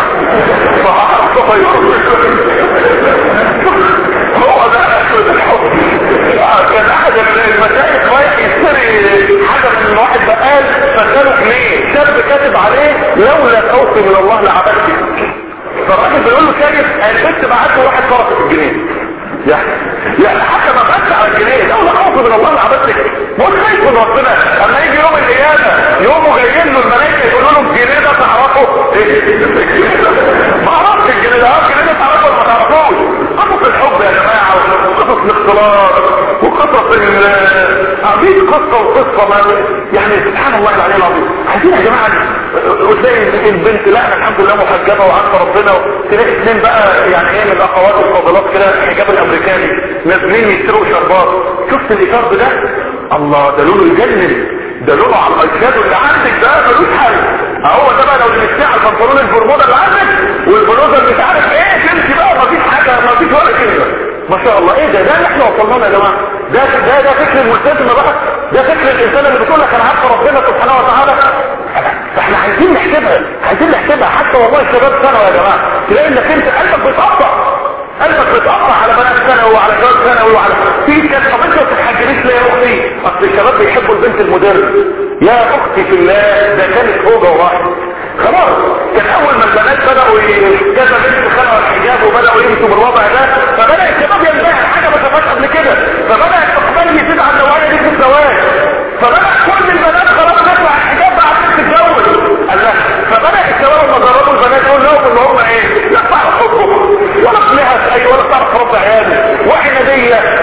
هو ده اسود الحب كان احد المشايخ رايح يشتري حاجه من واحد بقال فاداله جنيه شاب كاتب عليه لولا خوفي من الله لعبدتك فالراجل بيقول له شايف البنت بعت له واحد صرف الجنيه يعني يعني حتى ما بس على الجنيه لولا خوفي من الله لعبدتك مش خايف من ربنا اما يجي يوم القيامه يومه جايين له الملائكه يقولوا له الجنيه ده تعرفه ما اعرفش الجنيه ده الجنيه ده تعرفه ولا ما تعرفوش قصص الحب يا جماعه وقصص الاختلاط وقصص عبيد قصه وقصه ما يعني سبحان الله العلي العظيم عايزين يا جماعه وتلاقي البنت لا انا الحمد لله محجبه وعارفه ربنا تلاقي اثنين بقى يعني ايه من الاخوات الفاضلات كده الحجاب الامريكاني نازلين يشتروا شربات شفت الاشارب ده الله ده لونه يجنن ده لونه على الايشادو اللي عندك ده ملوش حل اهو ده بقى لو جبتيه على البنطلون البرمودا اللي عندك والبلوزه اللي مش عارف ايه تمشي بقى مفيش حاجه مفيش ولا كلمه ما شاء الله ايه ده ده اللي احنا وصلنا له يا جماعه ده ده ده فكر الملتزمه بقى ده فكر الانسان اللي بتقول لك انا عارف ربنا سبحانه وتعالى فاحنا عايزين نحسبها عايزين نحسبها حتى والله الشباب ثانوي يا جماعه تلاقي انك انت قلبك بيتقطع قلبك بيتقطع على بنات ثانوي وعلى شباب ثانوي وعلى في كان طب انت ما بتتحجبيش ليه يا اختي اصل الشباب بيحبوا البنت المدرس يا اختي في الله ده كانت فوجه واحد خلاص كان اول ما البنات بدأوا كذا بنت خلعوا الحجاب وبدأوا يمشوا بالوضع ده فبدأ الشباب ينبهر حاجة ما شافهاش قبل كده فبدأ الاقبال يزيد على النوعية دي في الزواج فبدأ كل البنات خلاص تطلع الحجاب بعد تتجوز قال لا فبدأ الشباب لما جربوا البنات يقول لهم ان هم ايه لا تعرف حبهم ولا طلعت اي ولا تعرف رب عيالي وعنادية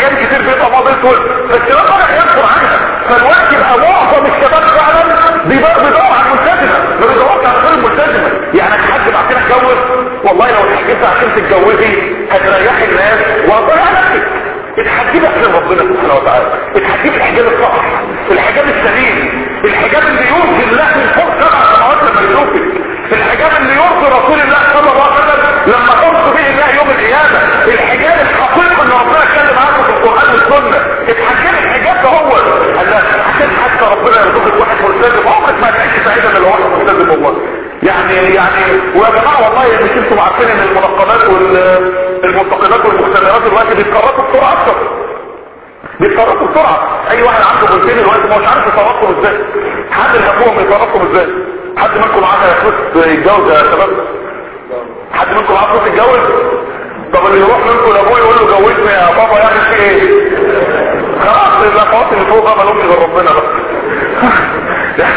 ايام كتير بيبقى ماضي طول فالشباب بدأ ينصر عنها فالوقت يبقى معظم الشباب فعلا بيدور على الملتزمة ما بيدورش على غير الملتزمة يعني الحاج بعد كده اتجوز والله لو اتحجبت عشان تتجوزي هتريحي الناس وهتضيع نفسك الحجاب احسن ربنا سبحانه وتعالى الحجاب الحجاب الصح الحجاب السليم الحجاب اللي يرضي الله من فوق سبع سماوات لما يشوفك الحجاب اللي يرضي رسول الله صلى الله عليه وسلم لما ترضي به الله يوم القيامه الحجاب الحقيقي اللي ربنا اتكلم عنه في القران والسنه الحجاب الحجاب ده هو الله عشان حتى ربنا يرزقك واحد ملتزم عمرك ما هتعيش سعيدا الا لو واحد ملتزم والله يعني يعني ويا جماعه والله مش انتم عارفين ان المنقبات والمنتقدات والمختبرات دلوقتي بيتكرروا بسرعه اكتر بيتكرروا بسرعه اي واحد عنده بنتين دلوقتي ما مش عارف يترقم ازاي حد الحكومه يترقم ازاي حد منكم معاه فلوس يتجوز يا شباب حد منكم معاه فلوس يتجوز طب اللي يروح منكم لابوه يقول له جوزني يا بابا يعمل فيه ايه خلاص الاخوات اللي فوق بقى مالهمش غير ربنا بقى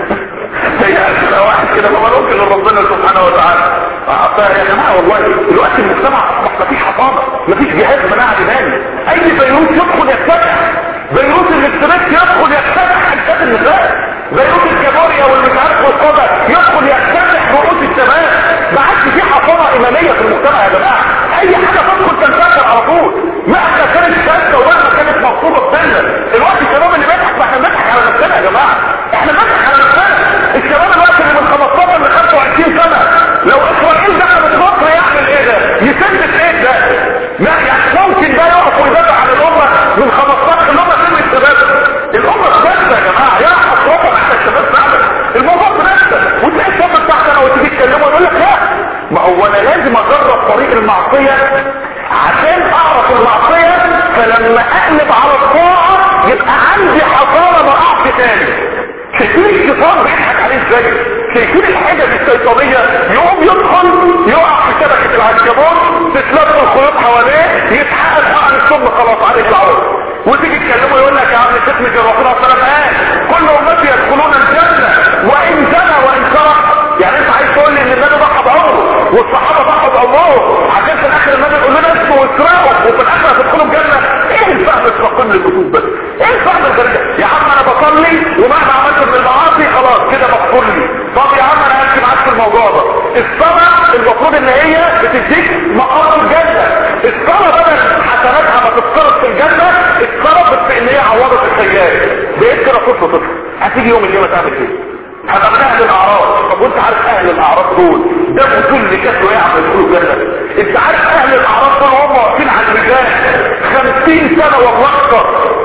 هي واحد كده فما ممكن لربنا سبحانه وتعالى فيا جماعه والله دلوقتي المجتمع اصبح مفيش حصانه مفيش جهاز مناعه ايماني اي فيروس يدخل يفتح فيروس الاكتراك يدخل يفتح حاجات النساء فيروس الجباريا والمش عارف والصدى يدخل يفتح رؤوس السماء ما عادش في حصانه ايمانيه في المجتمع يا جماعه اي حاجه تدخل تنتشر على طول مهما كانت سادة ومهما كانت مقصوده بسنه الوقت الشباب اللي بيضحك ما احنا بنضحك على نفسنا يا جماعه احنا بنضحك على نفسنا الشباب الوقت اللي من 15 ل 25 سنه لو اسرائيل دخلت مصر يعمل ايه ده يسدد ايه ده ما يعني ممكن ده يقف ويدافع عن الامه من 15 الامه سن الشباب الامه بس يا جماعه يا حضرتك على الشباب فعلا الموضوع بنفسه وتلاقي الشباب بتاعتنا وتيجي تكلمه يقول لك لا ما هو انا لازم اجرب طريق المعصيه عشان اعرف المعصيه فلما اقلب على الطاعه يبقى عندي حصانه ما اقعش تاني شايفين الشيطان بيضحك عليه ازاي شايفين الحاجة الشيطانية يقوم يدخل يقع في شبكة العنكبوت تتلف الخيوط حواليه يتحقق حقن السم خلاص عليه العوض وتيجي تكلمه يقول لك يا عم ختم الرسول صلى الله عليه وسلم كل امتي يدخلون الجنة وان زنى وان سرق يعني انت عايز تقول لي ان النبي ضحى بعمره والصحابه ضحوا بعمره عشان في الاخر النبي يقول لنا اسمه واسرقوا وفي الاخر هتدخلوا الجنه ايه الفهم الفقيم للنصوص بس ايه الفهم الغريب يا عم انا بصلي ومهما عملت من المعاصي خلاص كده مغفور لي طب يا عم انا همشي معاك في الموضوع ده الصلاه المفروض ان هي بتديك مقام الجنه الصلاه بدل حسناتها ما تتصرف في الجنه اتصرفت في ان هي عوضت السيئات بقيت كده طفل طفل هتيجي يوم اليوم تعمل ايه هبقى من اهل الاعراض طب وانت عارف اهل الاعراض دول ده فتول اللي كانوا يعمل يدخلوا الجنه انت عارف اهل الاعراض دول هم واقفين على الميزان خمسين سنه والله اكتر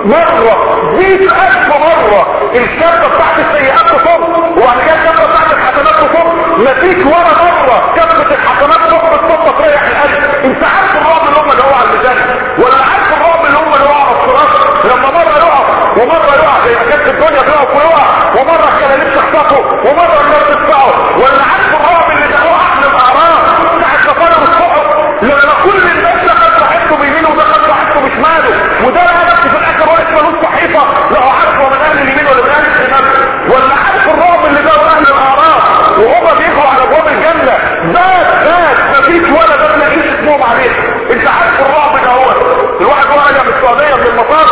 مره مئة الف مره الكبه بتاعت السيئات تصب وبعد كده الكبه بتاعت الحسنات تصب مفيش ولا مره كبه الحسنات تصب تصب تريح القلب انت عارف الرعب اللي هم جوه على الميزان ولا عارف الرعب اللي هم جوه على الصراط لما مره يقع ومره يقع زي ما كانت الدنيا تقف ويقع ومره الكلاليب تخطفه ومره النار تدفعه ولا عارف الرعب اللي دقوه اهل الاعراض ساعه تفرغ الصحف لما كل الناس دخلت راحته بيمينه ودخلت راحته بشماله وده لا نفسه في الاخر واقف ملوش صحيفه لا هو عارف هو من اهل اليمين ولا من اهل الشمال ولا عارف الرعب اللي دقوه اهل الاعراض وهم بيجوا على ابواب الجنه بات بات مفيش ولا ده تلاقيه اسمهم عليه انت عارف الرعب ده هو الواحد هو راجع من السعوديه من المطار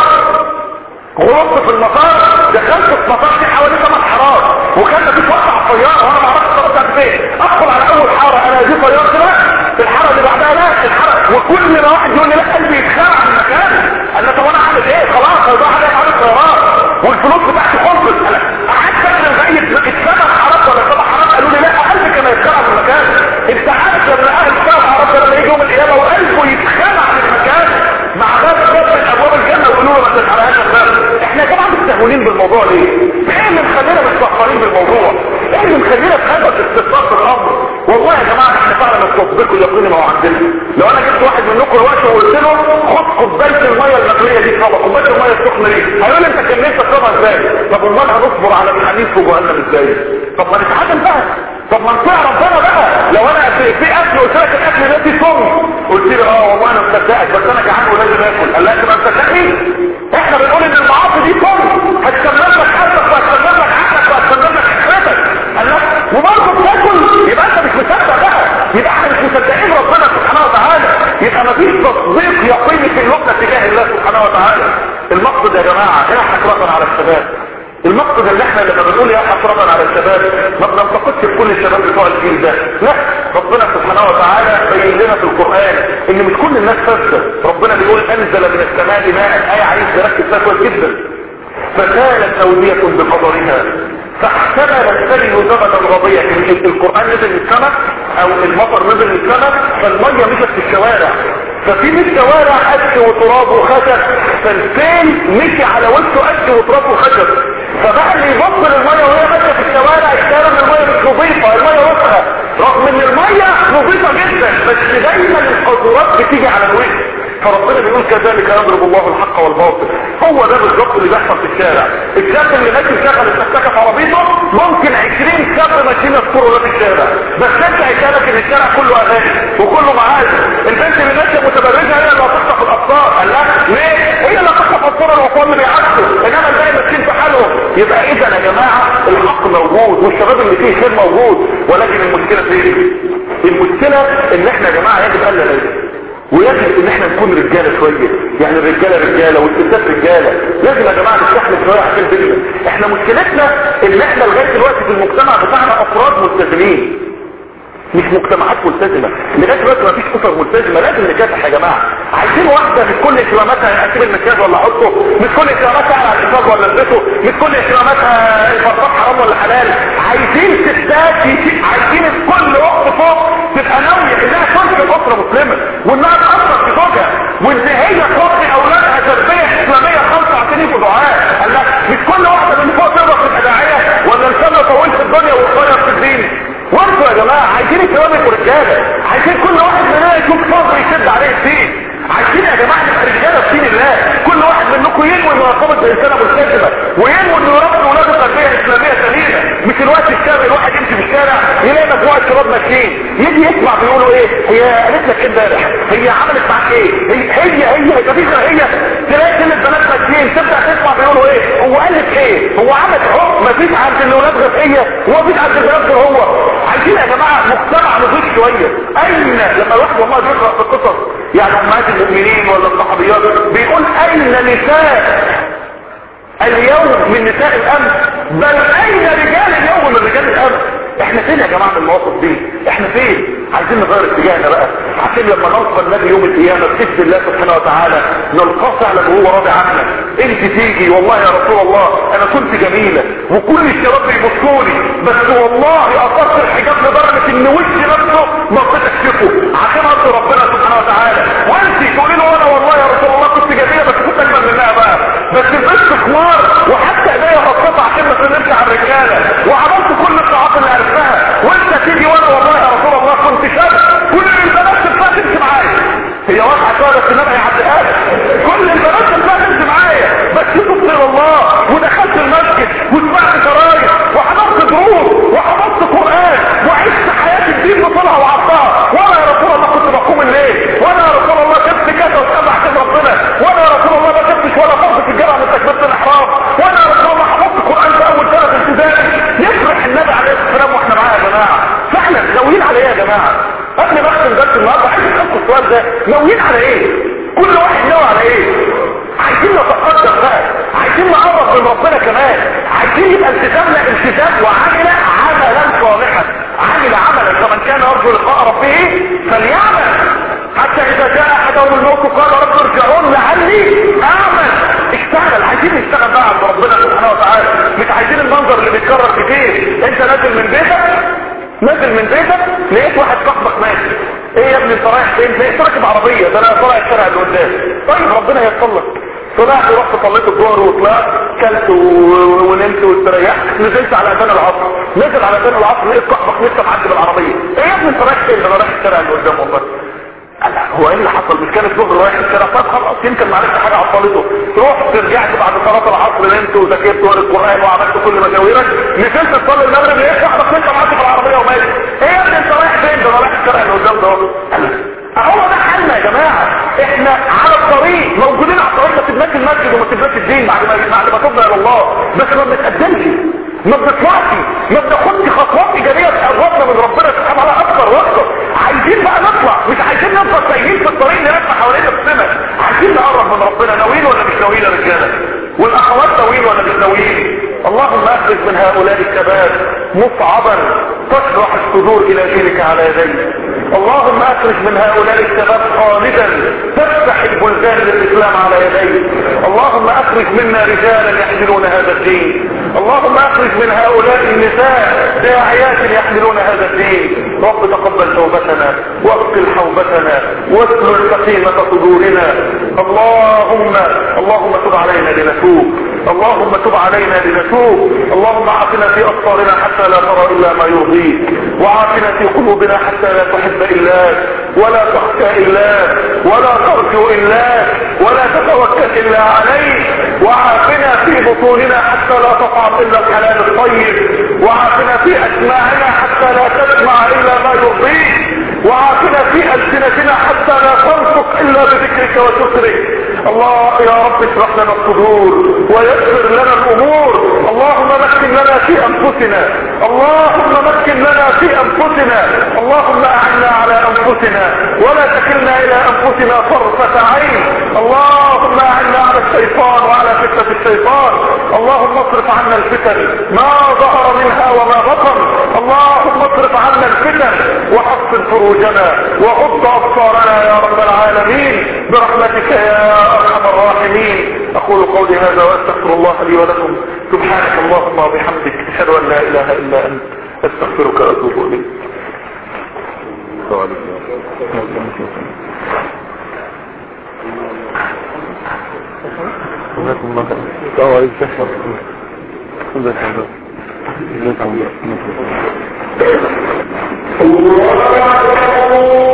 غلطت في المطار دخلت في مطار في حوالي ثمان حارات وكان مفيش وقت على الطياره وانا ما اعرفش الطياره بتاعت فين ادخل على اول حاره انا دي طيارتي لا في الحاره اللي بعدها لا الحاره وكل ما واحد يقول لي لا قلبي يتخلع عن المكان قال لي طب انا اعمل ايه خلاص هيضيع عليا على الطيارات والفلوس بتاعتي خلصت انا قعدت فاكر زي السبع حارات ولا سبع حارات قالوا لي لا قلبي كان يتخلع عن المكان انت عارف لما اهل السبع حارات لما يجي يوم القيامه وقلبه يتخلع عن المكان مع باب باب من ابواب الجنه ويقولوا له ما تتحرقش الباب احنا طبعا مستهونين بالموضوع ليه ايه اللي مخلينا مستهونين بالموضوع ايه اللي مخلينا في هذا الاستفسار في الامر والله يا جماعه احنا فعلا التصديق اليقيني ما هو عندنا لو انا جبت واحد منكم دلوقتي وقلت له خد كوبايه الميه المغليه دي طبعا كوبايه الميه السخنه دي هيقول لي انت كان نفسك تشربها ازاي طب امال هنصبر على الحديث في جهنم ازاي طب ما نتعلم بقى طب ما نطيع ربنا بقى لو انا في, في اكل قلت لك الاكل ده فيه سم قلت لي اه والله انا مصدقك بس انا جعان ولازم اكل قال لك ما مصدقني احنا بنقول ان المعاصي دي سم هتكمل لك حالتك وهتكمل لك عقلك وهتكمل لك حكمتك قال لك وبرضه بتاكل يبقى انت مش مصدق بقى يبقى احنا مش مصدقين ربنا سبحانه وتعالى يبقى مفيش تصديق يقيني في اللغة تجاه الله سبحانه وتعالى المقصد يا جماعة هنا حسرة على الشباب المقصد اللي احنا لما بنقول يا حسرة على الشباب ما بننتقدش كل الشباب بتوع الجيل ده لا ربنا سبحانه وتعالى بين لنا في القرآن ان مش كل الناس فاسدة ربنا بيقول انزل من السماء ماء ايه عايز نركز فيها كويس جدا فكانت اودية بقدرها فاحتمل السيل زبدا رضيا القرآن نزل من السماء او المطر نزل من السماء فالمية مشت في الشوارع ففي من الشوارع قش وتراب وخشب فالسيل مشي على وشه قش وتراب وخشب فبقى اللي يبطل المية وهي ماشية في الشوارع اشترى ان المية مش نظيفة المية وسخة رغم ان المية نظيفة جدا بس دايما القذورات بتيجي على الوجه فربنا بيقول كذلك يضرب الله الحق والباطل هو ده بالظبط اللي بيحصل في الشارع الشاب اللي ماشي شغل السكاكه في عربيته ممكن 20 شاب ماشيين يذكروا ده في الشارع بس انت هيكلك ان الشارع كله اغاني وكله معاذ البنت اللي ماشيه متبرجه هي اللي هتخطف الاطفال قال لها ليه هي اللي هتخطف اطفال الاطفال اللي بيعكسوا انما الباقي ماشيين في حالهم يبقى اذا يا جماعه الحق موجود والشباب اللي فيه خير موجود ولكن المشكله في ايه المشكله ان احنا يا جماعه يجب الا لازم ويجب ان احنا نكون رجالة شوية يعني الرجالة رجالة والستات رجالة لازم يا جماعة نستحمل شوية عشان بينا احنا مشكلتنا ان احنا لغاية دلوقتي في المجتمع بتاعنا افراد ملتزمين مش مجتمعات ملتزمة لغاية دلوقتي مفيش اسر ملتزمة لازم نكافح يا جماعة عايزين واحدة مش كل اهتماماتها اسيب المكياج ولا احطه مش كل اهتماماتها على الحفاظ ولا البسه مش كل اهتماماتها الفرصات حرام ولا حلال عايزين ستات عايزين كل اخت فوق تبقى ناوية انها تنشئ اسرة مسلمة وانها تأثر في زوجها وان هي تربي اولادها تربية اسلامية خمسة عشان يبقوا دعاء قال لك مش كل واحدة من فوق تقدر تبقى داعية ولا انسان طويل في الدنيا وصغير في الدين وانتوا يا جماعة عايزين الكلام ورجالة عايزين كل واحد مننا يشوف صبر يشد عليه الدين عايزين يا جماعة نبقى رجالة في دين الله كل واحد منكم ينوي انه يرتبط بانسانة ملتزمة وينوي انه يربي ولاده تربية اسلامية سليمة مش الوقت الشارع الواحد يمشي في الشارع يلاقي مجموعة شباب ماشيين يجي يسمع بيقولوا ايه هي قالت لك ايه امبارح هي عملت معاك ايه هي هي هي هي مفيش غير هي تلاقي كل البنات ماشيين تبدا تسمع بيقولوا ايه هو قال لك ايه هو عمل حكم مفيش عند الاولاد غير هي ومفيش عند البنات غير هو عايزين يا جماعه مجتمع نضيف شويه اين لما الواحد والله بيقرا في القصص يعني امهات المؤمنين ولا الصحابيات بيقول اين نساء اليوم من نساء الامن بل اين رجال اليوم من رجال الامن احنا فين يا جماعة من المواقف دي احنا فين عايزين نغير اتجاهنا بقى عشان لما نلقى النبي يوم القيامة بإذن الله سبحانه وتعالى نلقاه فعلا وهو راضي عنا انت تيجي والله يا رسول الله انا كنت جميلة وكل الشباب بيبصوني بس والله اثرت الحجاب لدرجة ان وشي نفسه ما رضيت اكشفه عشان ارضي ربنا سبحانه وتعالى وانت تقولي له انا والله يا رسول الله كنت جميلة بس كنت اجمل منها بقى بس لبست خمار وحتى ايديا خططها عشان ما تنمش على الرجالة وعملت كل الطاعات اللي عرفتها وانت تيجي وانا والله يا رسول الله كنت شاب كل البنات تبقى تمشي معايا هي واضحة شوية بس النبي يعديها كل البنات تبقى تمشي معايا بس تبص الى الله ودخلت المسجد وسمعت شرايط وحضرت دروس وحفظت قرآن وعشت حياة الدين بطولها وعرضها وانا يا رسول الله كنت بقوم الليل وانا يا رسول الله كنت كذا وكذا عشان ربنا وانا يا رسول الله ما كنتش ولا فرض في الجامعة من تكبيرة الاحرام وانا يا رسول الله حفظت قرآن في اول سنة ابتدائي يفرح النبي عليه الصلاة والسلام واحنا معاه يا جماعة فعلا ناويين على ايه يا جماعة قبل ما اختم درس النهارده عايز اسالكم السؤال ده ناويين على ايه كل واحد ناوي على ايه عايزين نتقدم بقى عايزين نقرب من ربنا كمان عايزين يبقى التزامنا التزام وعمل عملا صالحا عمل عملا فمن كان يرجو لقاء ربه فليعمل حتى اذا جاء احدهم الموت قال رب ارجعون لعلي اعمل اشتغل عايزين نشتغل بقى عند ربنا سبحانه وتعالى مش عايزين المنظر اللي بيتكرر كتير انت نازل من بيتك نازل من بيتك لقيت واحد صاحبك ماشي ايه يا ابني انت رايح فين لقيت راكب عربيه ده انا طالع الشارع اللي قدام طيب ربنا ييسر لك طلعت ورحت صليت الظهر وطلعت كلت و- ونمت واستريحت نزلت على اذان العصر نزل على اذان العصر لقيت صاحبك لسه معدي بالعربيه ايه يا ابني انت رايح فين ده انا رايح الشارع اللي قدام والله قال لا هو ايه اللي حصل مش كان الظهر رايح الشارع طب خلاص يمكن معرفت حاجه عطلته رحت رجعت بعد صلاه العصر نمت وذاكرت ورا القران وعملت كل مجاويرك نزلت تصلي المغرب لقيت صاحبك لسه معدي بالعربيه وماشي ايه يا ابني انت رايح فين ده انا رايح الشارع اللي قدام ده اهو قال لا هو ده حالنا يا جماعة احنا على الطريق موجودين على الطريق ما تبناش المسجد وما تبناش الدين بعد ما بعد ما تبنى الى الله بس ما بنتقدمش ما بنطلعش ما بناخدش خطوات ايجابيه تقربنا من ربنا سبحانه وتعالى اكتر واكتر عايزين بقى نطلع مش عايزين نفضل سايقين في طريق نلف حوالين نفسنا عايزين نقرب من ربنا ناويين ولا مش ناويين يا رجاله والاخوات ناويين ولا مش ناويين اللهم اخرج من هؤلاء الشباب مصعبا تشرح الصدور الى دينك على يديك اللهم اخرج من هؤلاء الشباب خالدا تفتح البلدان للاسلام على يديك اللهم اخرج منا رجالا يحملون هذا الدين اللهم اخرج من هؤلاء النساء داعيات يحملون هذا الدين رب تقبل توبتنا واغسل حوبتنا واسلل سقيمة صدورنا اللهم اللهم تب علينا لنتوب اللهم تب علينا لنتوب اللهم عافنا في أبصارنا حتى لا ترى إلا ما يرضيك وعافنا في قلوبنا حتى لا تحب إلاك ولا تخشى إلاك ولا ترجو إلاك ولا تتوكل إلا عليك وعافنا في بطوننا حتى لا تطعم إلا الحلال الطيب وعافنا في أسماعنا حتى لا تسمع إلا ما يرضيك وعافنا في ألسنتنا حتى لا تنطق إلا بذكرك وشكرك الله يا رب اشرح لنا الصدور ويسر لنا الأمور اللهم مكن لنا في أنفسنا اللهم مكن لنا في أنفسنا اللهم أعنا على أنفسنا ولا تكلنا إلى أنفسنا طرفة عين اللهم أعنا على الشيطان وعلى فتنة الشيطان اللهم اصرف عنا الفتن ما ظهر منها وما بطن اللهم اصرف عنا الفتن وحصن فروجنا وغض أبصارنا يا رب العالمين برحمتك يا ارحم الراحمين اقول قولي هذا واستغفر الله لي ولكم سبحانك اللهم وبحمدك اشهد ان لا اله الا انت استغفرك واتوب اليك جزاكم الله خير السلام عليكم الله